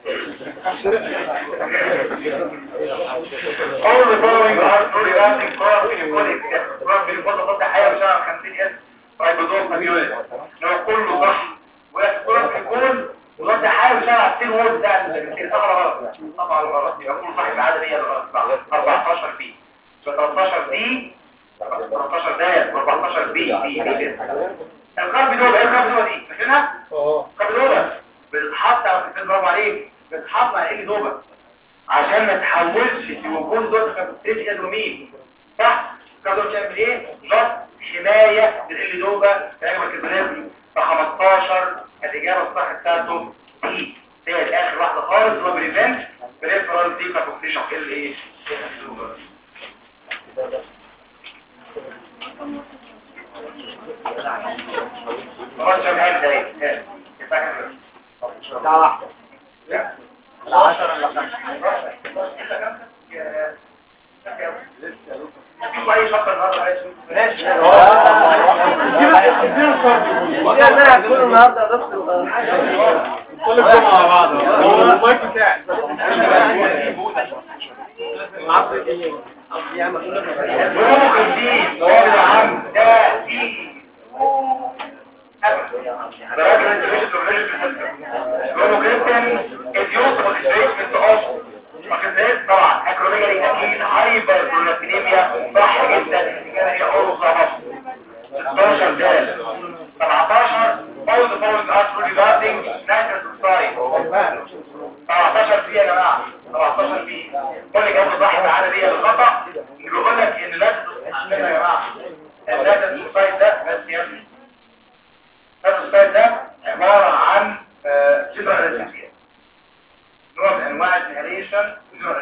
[SPEAKER 2] All the following are true regarding chlorophyll chlorophyll ضد حياة بشعر 50 اس رايبوزوم مليون لو كله صح ولكن chlorophyll وضد حياة بشعر 60 وولد ده الأمر غلط طبعا غلط يبقى كله صح العادة دي 14 بي 13 بي 13 ده 14 بي بي بي القلب دول ايه القلب دول دي فاكرينها؟
[SPEAKER 3] اه
[SPEAKER 2] القلب دول بتتحط على الكتاب برافو عليك بتتحط على ايه دوبه عشان ما تحولش لوجود دوت كابتريش ادرومين صح الكتاب دول بتعمل ايه نص حمايه للال دوبه تراجع الكتاب ف 15 الاجابه الصح بتاعته دي هي اخر واحده خالص هو بريفنت بريفرال دي كابتريشن ال ايه خلاص يا محمد ده
[SPEAKER 3] ساعة واحدة العشرة ولا
[SPEAKER 2] شوف اي شطه النهارده ماشي
[SPEAKER 3] انا هكون النهارده يا دكتور
[SPEAKER 1] كل الجمعة مع بعض المايك بتاعي
[SPEAKER 2] ممكن دي يا عم ده دي طبعا اكروميجالي اكيد هايبر بروناتينيميا صح جدا الاجابه هي اورو صح 16 ده 17 all the following are true regarding natural society 17 دي يا جماعه 17 دي كل اجابه صح معانا دي الخطا اللي بيقول لك ان لازم يا جماعه اللازم السايد ده بس يا ابني انواع الانهاليشن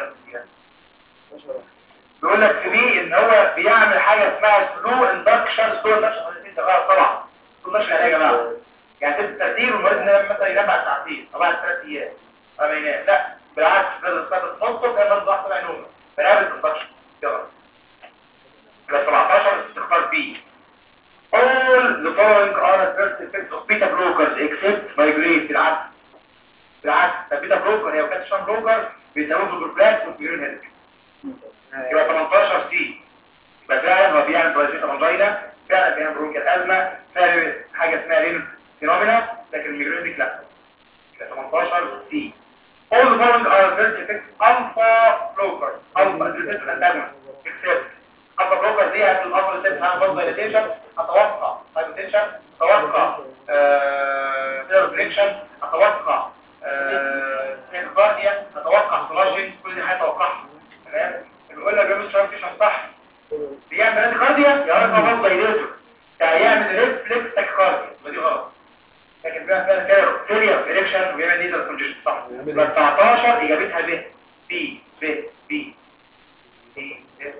[SPEAKER 2] بيقول لك في بي ان هو بيعمل حاجه اسمها سلو اندكشن سلو اندكشن طبعا سلو اندكشن يعني ايه يا جماعه يعني تبدا ترتيب المريض ينام مثلا ينام بعد ساعتين او بعد ثلاث ايام او ما ينام لا بالعكس بدل الساعه تنصب كان مرض ضغط العينومه بنعمل اندكشن يلا يبقى 17 استخبار بي all the following are adverse effects of beta blockers except migraine بالعكس بالعكس البيتا بلوكر هي وكانت شان بلوكر بيزودوا بالبلاك والميرين هيدك يبقى 18 سي يبقى فعلا هو بيعمل بلاجيتا مانجينا فعلا بيعمل برونكيال ازمه فعلا حاجه اسمها رينو فينومينا لكن الميجرينيك لا يبقى 18 سي all the following are adverse effects alpha blocker alpha resistant antagonist except alpha blocker دي هت الافضل ست عن برضه دايليتيشن اتوقع هايبوتنشن اتوقع فيرفليكشن اتوقع كارديا اتوقع فلاجين كل دي حاجه اتوقعها تمام بيقول لك بيعمل ترانزيشن صح بيعمل ريد كارديا يا رب برضه دايليتور يعني يعمل ريفلكس تاكيكارديا ودي غلط لكن بيعمل فيها كده فيريا اريكشن ويعمل نيزل كونجيشن صح يبقى 19 اجابتها ب بي ب بي بي ب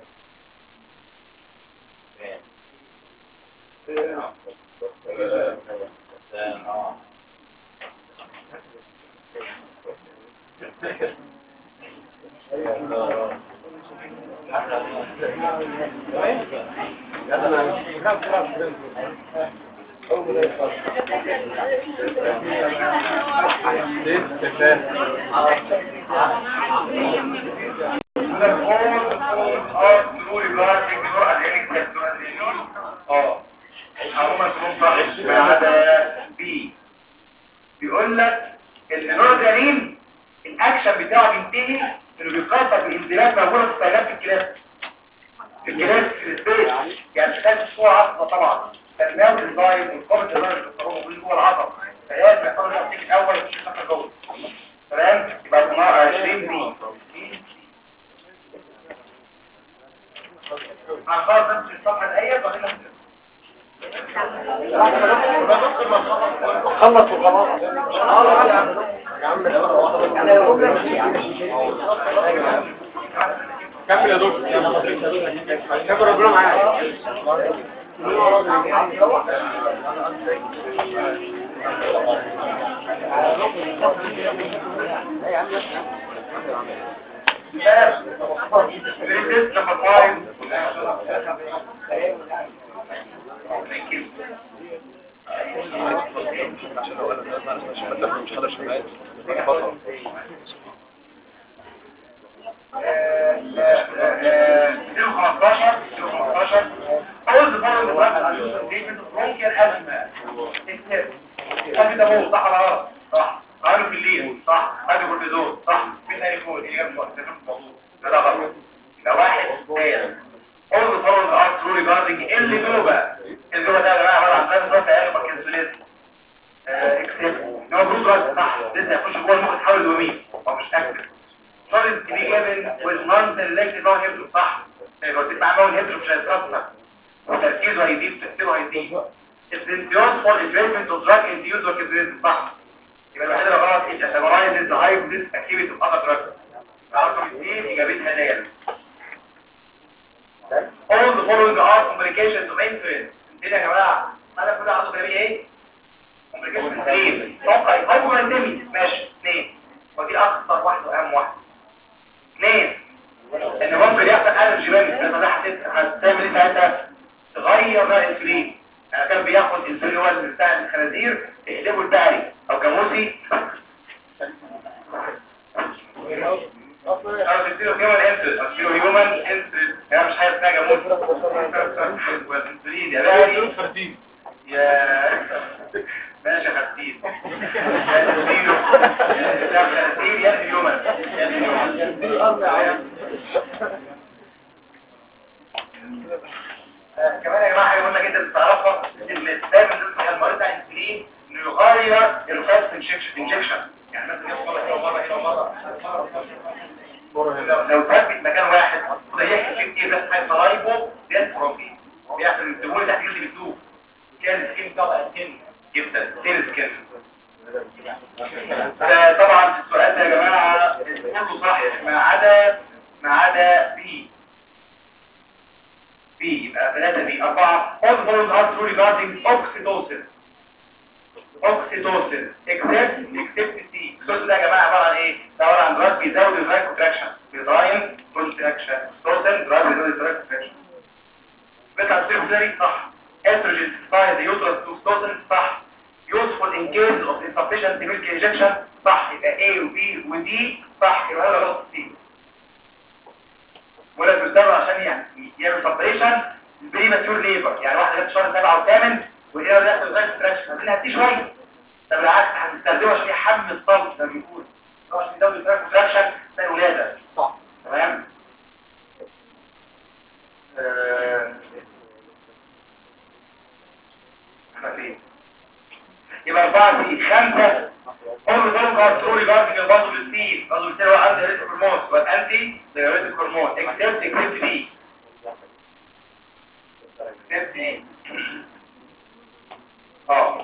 [SPEAKER 2] بيقول لك ان النورجانين الاكشن بتاعه بينتهي انه بيكسر بانزلاق موجوده في السيلات في الكلاب في الكلاب في السبيس يعني مش كانت صوره عصبه طبعا فالناو ديزاين والكومنت ديزاين اللي بيختاروه كل جوه العصب فهي بيحصل لها التيك الاول مش خطر جوه تمام يبقى 20 بي هنخلص نفس الصفحه دقيقه وبعدين نبدا
[SPEAKER 3] خلص وخلاص يا عم كمل يا دكتور كمل ربنا معاك
[SPEAKER 2] This number five. Thank you. أول ظهور الوقت على الستيتمنت ممكن أزمة اكتب كم ده مو صح ولا غلط صح قالوا في الليل صح هذا كورتيزون صح مين هيكون اللي جاب مظبوط ده غلط ده واحد تاني all the following are true regarding الليبوبا الليبوبا ده يا جماعه عباره عن ثلاث ضغط عالي باركنسونيزم اكسبت ان هو جروب جاز صح لسه يخش جوه المخ يتحول لومين هو مش اكتف solid to be given with non-selective non inhibitor صح لو تبقى معاه non inhibitor مش هيتأثر وتركيزه هيزيد تأثيره هيزيد السنتيون for treatment of drug induced orchestration صح يبقى الوحيد اللي غلط is summarizes the high risk activity of other drugs رقم اثنين اجابتها ديت all the following are complications of insulin كده يا جماعه انا كل عنده جري ايه complications سليم توقع هايبوغلايسيمي ماشي اثنين ودي اخطر واحده واهم واحده اثنين ان ممكن يحصل الرجي منك لما ده هتت- هتعمل ايه ساعتها تغير بقى الانسولين يعني كان بياخد انسولين هو اللي بتاع الخنازير يقلبه البقري او جاموسي أو تديله هيومن انسولين تديله هيومن انسولين هي مش حاجه اسمها جاموسي والانسولين يا بقري يا ماشي يا خفيف يا تديله يا خنازير يا هيومن يا هيومن آه، كمان يا جماعه حاجه مهمه جدا تعرفها ان دايما نسمع المريض بتاع الانسولين انه يغير الفاست انجكشن يعني مثلا ياخد مره هنا ومره هنا ومره لو لو ثبت مكان واحد ده يحكي فيه كتير بس حاجه ضرايبه ديت بروفيت بيحصل الدهون تحت الجلد بتدوب كان السكين طبعا سكين جدا سيل سكين ده طبعا السؤال ده يا جماعه كله صح ما عدا ما عدا بي بي يبقى ثلاثة بي أربعة all the following are true regarding oxytocin oxytocin except except C الصوت ده يا جماعة عبارة عن ايه؟ ده عبارة عن دراج بيزود الدراج كونتراكشن بيزاين كونتراكشن توتن دراج بيزود الدراج كونتراكشن بيطلع سيرفري صح استروجين سايز يوترس توستوسن صح useful in case of insufficient milk injection صح يبقى A و B و D صح يبقى هذا غلط C ولا بيستخدم عشان يعني يعمل سبريشن بريماتور ليبر يعني واحده جت شهر سبعه وثامن وهي داخل لغايه تراكشن هتقول هدي شويه طب بالعكس هنستخدمه عشان يحمل الصلب زي ما بيقول عشان يزود التراكشن زي الولاده صح تمام آه، احنا فين يبقى أربعة في خمسة هم دول كارترو ريجاردنج البازو بالسين البازو بالسين هو أنتي ريتك هرمون والأنتي دايوريتك هرمون اكسبت اكسبت دي اكسبت دي اه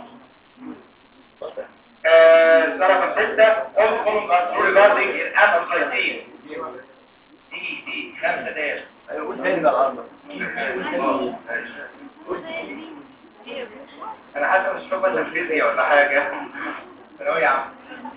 [SPEAKER 2] آه، رقم ستة هم دول كارترو ريجاردنج الأنتي دي دي خمسة دال انا حاسس مش فاهم مثلا فيزياء ولا حاجه انا هو يا عم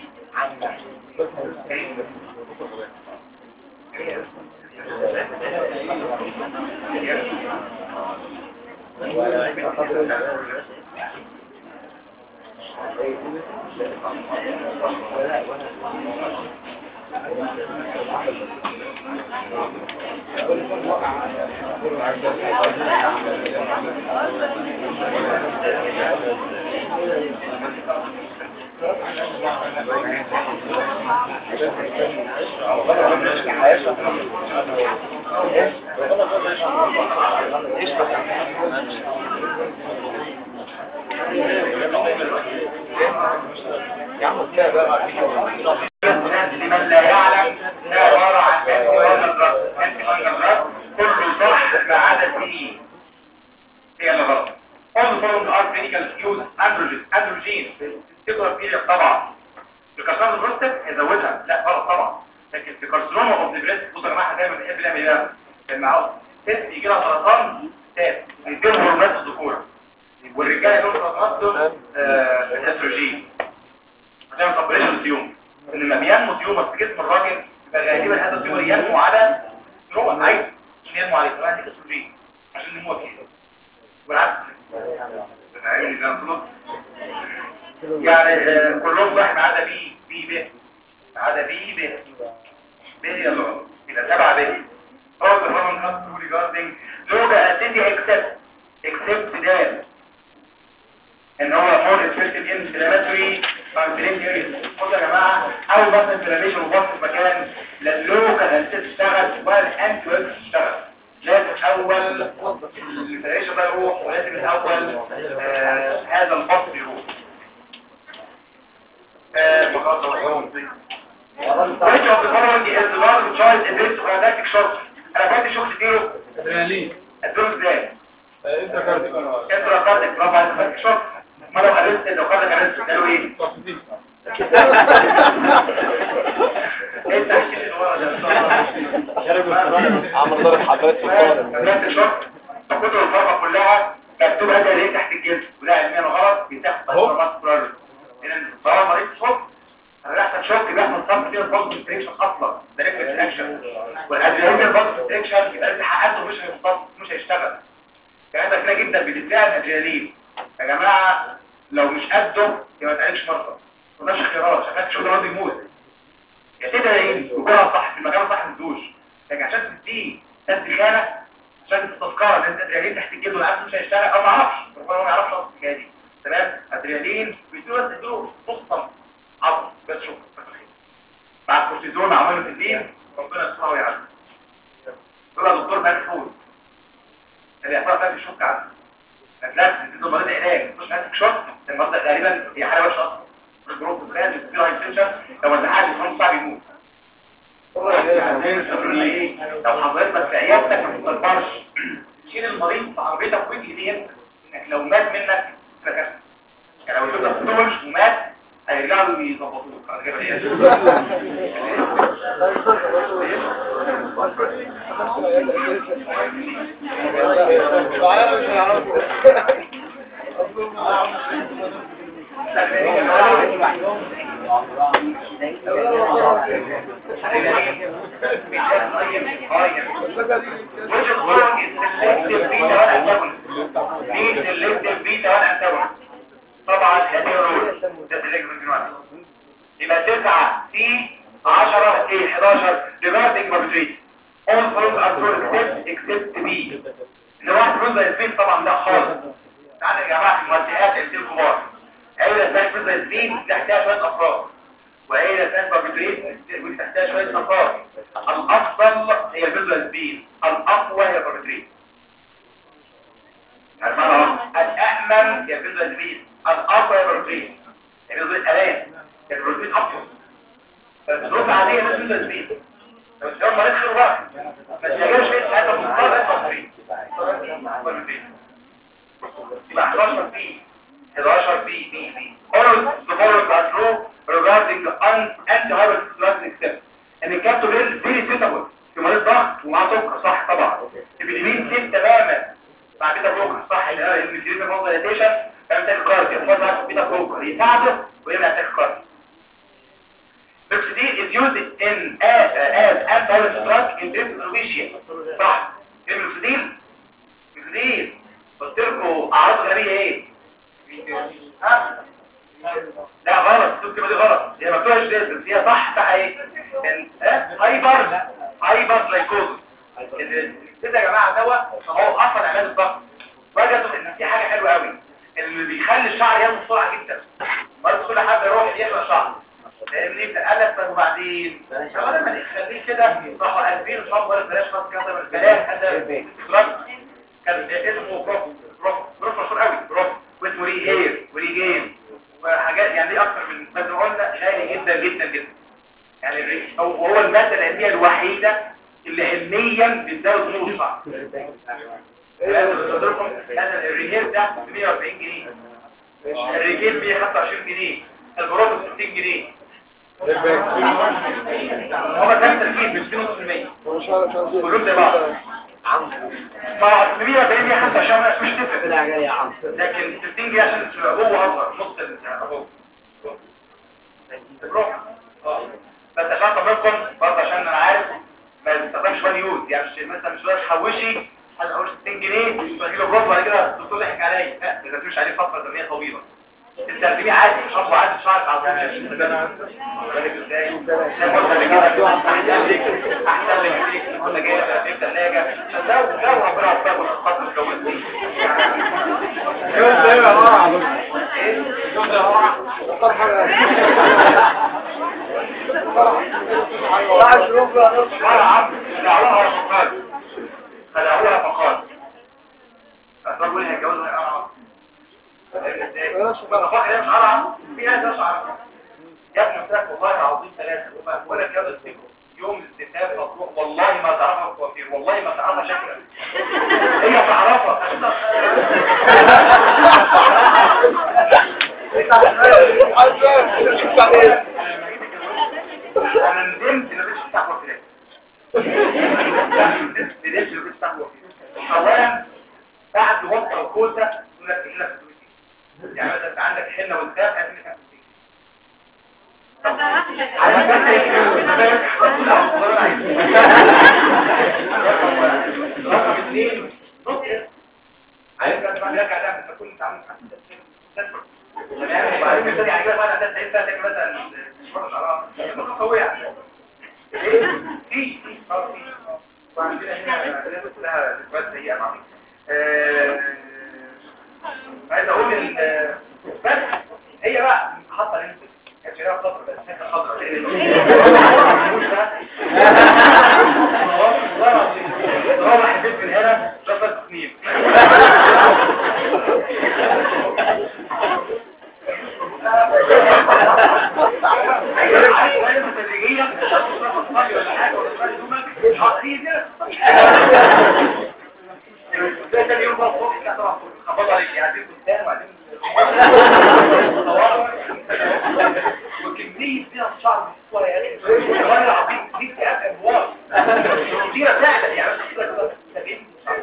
[SPEAKER 2] لمن لا يعلم ده عبارة عن انتي اونجر انتي اونجر كله صح ما عدا سي هي اللي غلط all the following are clinical use androgen androgen تقدر فيه طبعا في كارسينوما البروستات هيزودها لا غلط طبعا لكن في كارسينوما اوف ذا بريست بصوا يا جماعه دايما بنحب نعمل ايه بقى؟ لما عاوز ست يجي لها سرطان ستات بيديهم هرمونات الذكوره والرجاله لهم سرطان الاستروجين عشان سبريشن التيوم ان لما بينمو تيومر في جسم الراجل يبقى غالبا هذا التيومر ينمو على تروما عايز عشان ينمو عليه فبقى دي استروجين عشان نمو فيه والعكس فاهمني ده غلط؟ يعني آه، كلهم صح ما عدا بي بي ب ما عدا بي ب ب هي اللي غلط يبقى سبعه ب all the following not true regarding low acidity except except دال ان هو more effective in inflammatory transplant areas بصوا يا جماعه اول بس inflammation وبص في مكان لا اللوكال انت تشتغل ولا الانتي تشتغل لازم اول الانفلاميشن ده يروح ولازم الاول آه هذا الفصل يروح آه Which of the following is the large child event of anaptic shock انا فاتي شوك اديله
[SPEAKER 1] ادرينالين
[SPEAKER 2] اديله ازاي
[SPEAKER 1] انت كارديك
[SPEAKER 2] انت لو خدك برافو عليك فاتي شوك ما لو قريت لو خدك قريت قالوا ايه انت الشيء اللي ورا ده
[SPEAKER 3] عمل ضرب حضرتك في الطالب
[SPEAKER 2] فاتي شوك فكتر الفرقه كلها مكتوب هذا ليه تحت الجلد وده علميا غلط بيتاخد
[SPEAKER 1] أهو.
[SPEAKER 2] بس برر لان طالما مريض شوك هيحصل شوك بيحصل صمت كده البلس ريستريكشن اصلا ده ريفلكس اكشن والادرينالين البلس ريستريكشن يبقى انت حققته مش هيختص مش هيشتغل يعني ده كده جدا بتتلاقي الادرينالين يا جماعه لو مش قده يبقى ما تعالجش مرضى ما تقولناش خيارات شغال شغل راضي يموت يا سيدي ايه وجوه صح في المكان الصح ما تدوش لكن عشان تديه تدي خانه عشان تذكر ان انت ادرينالين تحت الجلد والعكس مش هيشتغل او ما اعرفش ربنا ما يعرفش اصلا الحكايه دي تمام ادرينالين بيدوا بس يدوا نص عظم بس شكرا مع الكورتيزون عملوا في الدين ربنا يسترها ويعلم دول يا دكتور مالك فوز اللي يحصل فيها الشك عنه هتلاقي تدوا مريض علاج مش ماسك شك المرضى غالبا هي حاله وحشه اصلا الجروب الخارج فيها انفكشن لو ما زعلش في نص ساعه بيموت لو حضرتك بس عيادتك ما تقدرش تشيل المريض في عربيتك ويجي دي انت انك لو مات منك فكرت يعني لو شفت الطول ومات هيرجعوا يظبطوك على كده Which is wrong is selective beta 1 antagonist. مين selective beta 1 antagonist؟ طبعا هذه رول ده selective beta 1 يبقى 9 سي 10 ايه 11 ريفرتنج باربيتريت all forms are true except except B اللي واحد فلوس زي سبيد طبعا ده خالص تعالى يا جماعه المنطقات اللي الكبار عيله ثانيه فلوس زي سبيد تحتها شويه افراد وعيله ثانيه باربيتريت تحتها شويه افراد الافضل هي الفيزوال سبيد الاقوى هي الباربيتريت المعنى الأأمن هي الفيزوال سبيد الأقوى هي الباربيتريت الفيزوال الأمان البروتين أقوى فالظروف عادية لازم فيزوال سبيد بس يوم مريض خير واحد بس ما جاش فيه هذا مصطلح الباربيتريت يبقى 11 بي 11 بي بي بي oral the following are true regarding the un- anti-hypertensive except ان الكابتولين فيري سيتابل في مريض ضغط ومعاه سكر صح طبعا الفيتامين سي تماما مع بيتا بلوكر صح الميثيلين فوزيليشن كان تاك كارديو فوز بيتا بلوكر يساعده ويمنع تاك كارديو Mixidine is used in as, as anti-hypertensive drug in dysphagia صح الميكسيدين ميكسيدين قلت لكم اعراض غبيه ايه ها لا غلط الكلمه دي غلط هي مكتوبه ازاي بس هي صح صح ايه ال- ها؟ هايبر هايبر لايكوز كده يا جماعه دواء هو اصلا علاج الضغط وجدوا ان في حاجه حلوه قوي اللي بيخلي الشعر ينمو بسرعه جدا برضه كل حد يروح يحلق شعر لان انت قالك طب وبعدين طب لما نخليه كده راحوا قلبين شعر ولا بلاش خلاص كده بلاش هذا كان اسمه بروف بروف بروف مشهور قوي بروف واسمه ري هير وري جيم وحاجات يعني دي اكتر من بس قلنا غالي جدا جدا جدا يعني الري هو هو الماده العلميه الوحيده اللي علميا بتزود نور الشعر هذا الريهير ده ب 140 جنيه الريجيل 125 جنيه البروف ب 60 جنيه هو كام تركيب ب 2.5% كلهم زي بعض فالمية بين حتى عشان مش تفرق لكن 60 جنيه عشان تبقى جوه اصغر نص اهو برافو. اه. بس عشان اطمنكم برضه عشان انا عارف ما تستخدمش وان يوز يعني مش مثلا مش بس حوشي هتحوش 60 جنيه تجي له بروف بعد كده الدكتور ضحك عليا لا ما تمشي عليه فتره زمنيه طويله تستخدميه عادي شطوه عادي شعرك على طول مش بالك ازاي احسن لك احسن لك فيك كنا جايه في الثلاجه لو لو ربنا وفقك وخاطر اتجوزتي خدعوها فقط خدعوها فقط الرجل هيتجوز هيقرع فقط هي مش قرع في ناس تشعر يا ابني قلت لك والله العظيم ثلاثة ولا كده تفتكروا يوم الاستثناء مطروح والله ما تعرفها الكوافير والله ما تعرفها شكلا هي تعرفها انا ندمت ان مش بتاع كوافير ندمت ان مش بتاع كوافير اولا بعد وقت او كوسه يقول لك ايه لك يعني مثلا انت عندك حنه والكتاب هتعمل لك رقم اثنين عايز بقى بعد رجع ده انت كنت عامل تمام وبعدين انت يعني كده بقى ده انت انت مثلا مش واخد على قوي في في اه في وعندنا هنا ناس لها ذكريات سيئه مع عايز اقول ان بس هي بقى حاطه لينك كانت لها خضر بس هي خضر والله حبيت من هنا شفت تصنيف ده كان يوم بقى فوق كده طبعا خبطوا عليك يعني قدام وبعدين وكمية فيها الشعر بالصورة يعني والله العظيم دي فيها أبواب كتيرة فعلا يعني بس كده كده سبعين شعر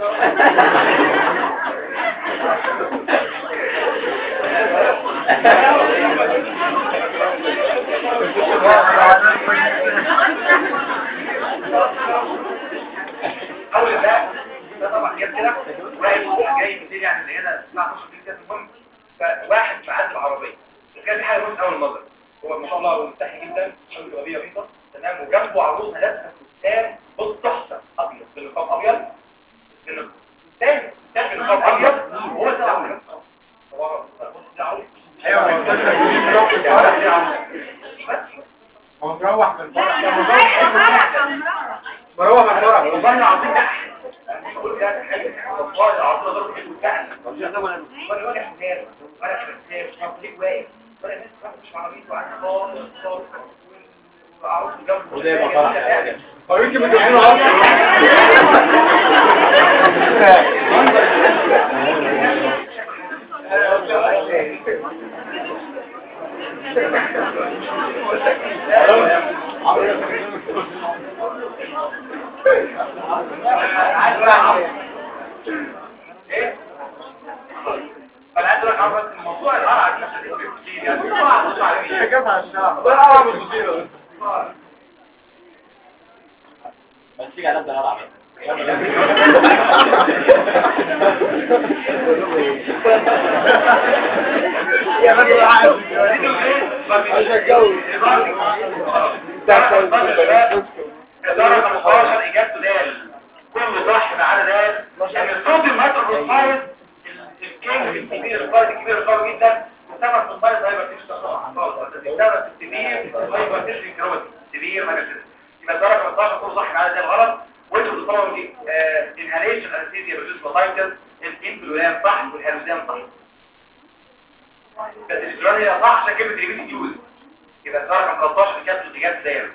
[SPEAKER 2] 19 كده المهم فواحد معدي العربيه كان في حاجه بص اول نظر هو ما شاء الله هو مستحي جدا شغل جلابيه بيضاء تمام وجنبه عروسه لابسه فستان بص تحفه ابيض بالنقاب ابيض فستان فستان بالنقاب ابيض وهو سبع هو بص ده عروس
[SPEAKER 1] ايوه ما ينفعش يروح في الفرح دي عم هو مروح من الفرح ده مروح من الفرح
[SPEAKER 2] والله العظيم ده بقول ده حاجه والله العظيم ده حلو فعلا وانا واقف هناك وانا في الكتاب ليك واقف وانا الناس مش عربيته وقاعد خالص خالص وعروس جنبه
[SPEAKER 3] وده يبقى فرح يعني.
[SPEAKER 1] هو يمكن بتجيبوا له
[SPEAKER 2] عايز بقى ايه فانا عايز اقول لك عارف بس الموضوع القرعه دي مش هتفرق كتير يعني الموضوع هتبص على مين
[SPEAKER 1] حكايه على الشعب ده اعرف المصيبه
[SPEAKER 3] بس تيجي على ده هلعب
[SPEAKER 1] يا راجل عايز عايز اتجوز
[SPEAKER 2] إدارة 15 إجابته دال كله صح ما عدا دال يعني الصوت المتر سايز الكينج الكبير القائد الكبير القوي جدا وسبب في السايز هايبر تيشن خالص بس السبب في الكبير هايبر تيشن كروت كبير حاجه كده يبقى الدرجه 15 كله صح ما عدا دال غلط وانتوا بتطلبوا دي انهاليشن انستيزيا ريديوس بوتايتس الانفلونام صح والهالوزام صح بس الاسرائيل هي صح عشان كلمه ريبيت يوز يبقى الدرجه 13 كانت الاجابه دال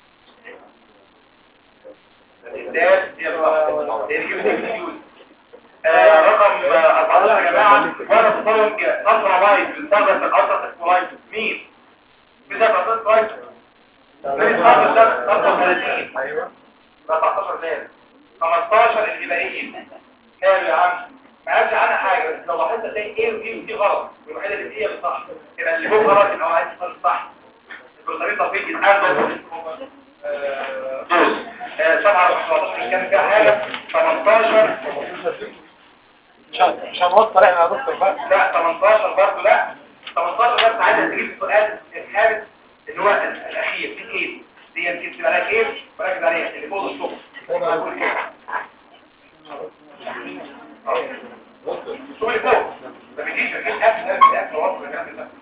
[SPEAKER 2] الدال هي الصح هي كلمه ريبيت يوز آه، رقم آه، 14 يا جماعه وانا بطلب صفرا وايد بنستخدم في الالترا سكولايت مين بسبب الالترا سكولايت مين صفر ده صفر 30
[SPEAKER 1] ايوه
[SPEAKER 2] 14 دال 15 الهبائيين كام يا عم ما عرفش عنها حاجه بس لو لاحظت هتلاقي ايه ودي ودي غلط والوحيده اللي هي اللي صح يبقى اللي هو غلط اللي هو عايز يختار الصح البروتين تطبيق يتعامل سبعة 17 كان فيها حاجة 18
[SPEAKER 1] مش هن- مش هنوصل احنا يا دكتور بقى
[SPEAKER 2] لا 18 برضه لا 18 بس عايز تجيب السؤال الحارس اللي هو ال- الاخير في ايه دي يمكن تبقى لها كيف وركز عليها اللي فوق الصبح هقول كده. اه. الصبح اللي فوق ما بيجيش اكيد اكل ده اكل وصف الكلام ده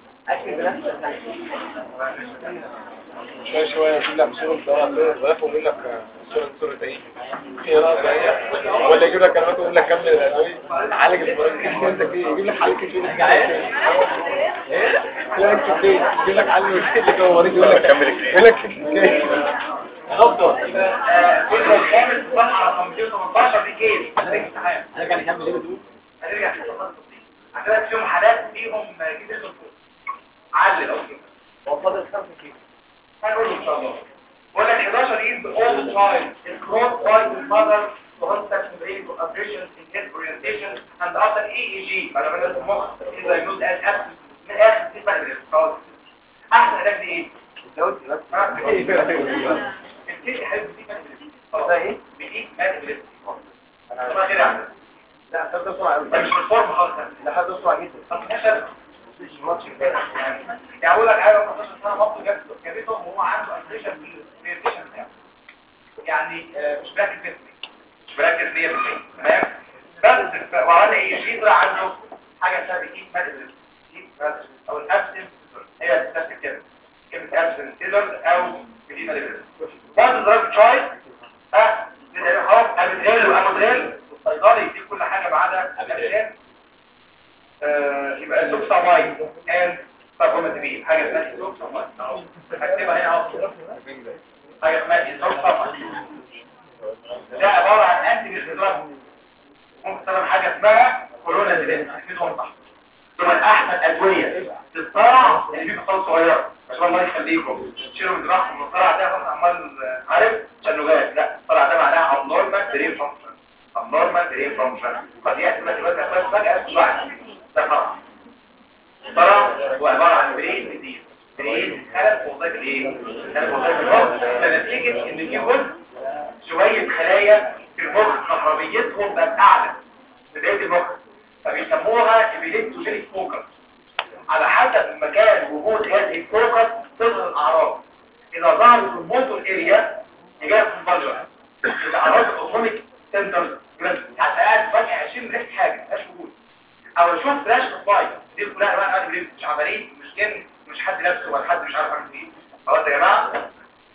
[SPEAKER 1] شوية شوية يجيب لك صورة صورة وياخد منك صورة صورة ايه؟ ايه رأيك ايه؟ ولا يجيب لك كلمات ويقول لك كمل الأدوية عالج المرض عندك ايه؟ يجيب لك حل كتير ايه؟ يقول لك كتير يجيب لك حل اللي كان مريض يقول لك
[SPEAKER 3] كمل الكتير.
[SPEAKER 1] يقول لك كتير
[SPEAKER 2] دكتور الجزء الخامس صفحه رقم 218 دي كيس هنرجع امتحان
[SPEAKER 3] هنرجع نكمل ايه بتقول
[SPEAKER 2] هنرجع في التفاصيل عندنا فيهم حالات فيهم جديد الدكتور علل او كده
[SPEAKER 3] وفاضل خمسة كيلو
[SPEAKER 2] هنقول ان شاء الله بقول لك 11 is all the time is caused by the mother contact rate of abrasions in head orientation and after EEG على بالك المخ is diagnosed as absent من الاخر دي بقى خلاص احسن علاج دي ايه؟
[SPEAKER 3] قلت بس
[SPEAKER 2] الكيس حلو دي خلاص ايه؟ بيجيب مادة لسه طبعا كده عندك
[SPEAKER 3] لا خد بسرعة قوي
[SPEAKER 2] ده مش بالفورم خالص
[SPEAKER 3] لا خد بسرعة جدا
[SPEAKER 2] طب نشر يعني يعني اقول لك حاجه 15 سنه مصر جابت جابتهم وهو عنده انتريشن في الريتيشن بتاعه يعني آه، مش مركز جسمي مش مركز 100% تمام بس ف- وعلى ايه شيء طلع عنده حاجه اسمها بيجيب مادرس او الابسنت هي بتستخدم كده كلمه ابسنت سيزر او بيجيب مادرس بعد ضرب تشايس اه خلاص ابيدريل وامودريل والصيدلي يديك كل حاجه ما عدا الابسنت آه، يبقى سوكسامايد and ساركوماتيبين حاجة اسمها سوكسامايد أهو. هكتبها هنا اهو حاجة اسمها سوكسامايد ده عبارة عن انتي بيستخدم ممكن تستخدم حاجة اسمها كورونا ديلين اكيدهم صح دول احسن ادوية للصرع اللي فيه فصال صغيرة عشان الله يخليكم تشيلوا من دماغكم من الصرع ده خلاص عمال آه، عارف شنوجات لا الصرع ده معناها abnormal brain function abnormal brain function قد يأتي مثلا مثلا فجأة صداع ده فرع فرع هو عبارة عن برين جديد برين خلل في وظائف الايه؟ خلل في وظائف المخ فنتيجة ان في جزء شوية خلايا في المخ كهربيتهم بقت اعلى في بداية المخ فبيسموها ابيليبتوجينيك فوكس على حسب مكان وجود هذه الفوكس تظهر الاعراض اذا ظهرت في الموتور اريا يجي كونفرجن اذا اعراض الاوتوميك سنتر يبقى ساعات قاعد فجاه 20 ريحه حاجه مش وجود او اشوف فلاش سبايك دي كلها انواع قاعد بيلبس مش عمليه مش جن مش حد لابسه ولا حد مش عارف عامل ايه خلاص يا جماعه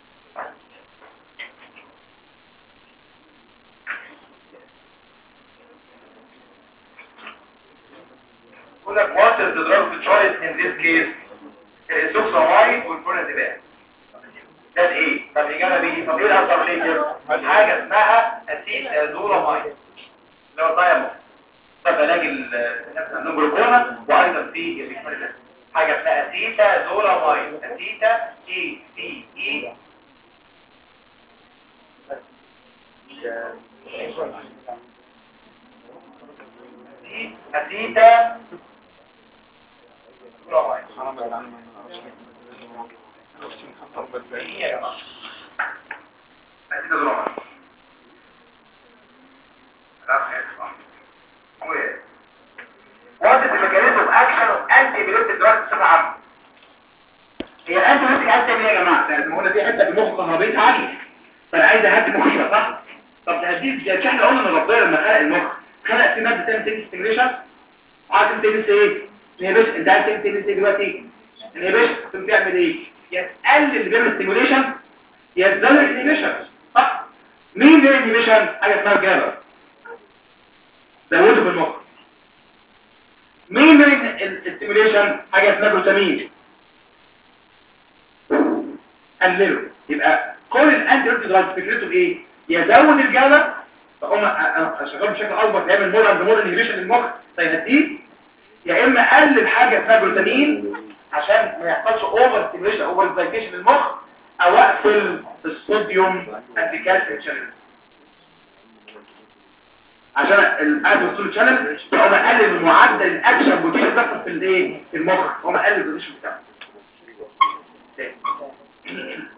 [SPEAKER 2] يقول لك what is the drug choice in this case الاسوكسامايد والبرونازيبام ده ايه طب الاجابه بيه طب ايه الالترناتيف حاجه اسمها اسيتازولامايد اللي هو الدايموند ده علاج الناس عندهم جلوكوما وايضا في الفيكتوريا حاجه اسمها اسيتازولامايد اسيتا اي سي اي اسيتا زولامايد ايه يا جماعه اسيتازولامايد What is the mechanism of action of anti-epileptic drugs بصفة عامة؟ هي الانتي عايز تعمل ايه يا جماعه؟ لان قلنا في حته في المخ كهربيتها عاليه فانا عايز اهدي مخي صح؟ طب تهديه ازاي؟ مش احنا قلنا ان ربنا لما خلق المخ خلق فيه ماده تعمل تنس ستيميوليشن عايز تنس ايه؟ انهبيش انت عايز تنس ايه دلوقتي؟ انهبيش تقوم تعمل ايه؟ يا تقلل اللي بيعمل ستيميوليشن يا تزود الانهبيشن صح؟ مين بيعمل انهبيشن؟ حاجه اسمها جابا زوده في المخ مين من الستيميوليشن حاجه اسمها جلوتامين قلله يبقى كل الانتي روتي دراج فكرته ايه يزود الجابا فهم شغال بشكل اكبر يعمل مور اند مور انهبيشن للمخ فيهديه يا اما قلل حاجه اسمها جلوتامين عشان ما يحصلش اوفر ستيميوليشن اوفر اكسايتيشن للمخ او اقفل الصوديوم انتي كالسيوم شانل عشان الادوسول شانل هو مقلل من معدل الاكشن بوتنشال بتاعته في الايه في المخ هو مقلل البوتنشال بتاعه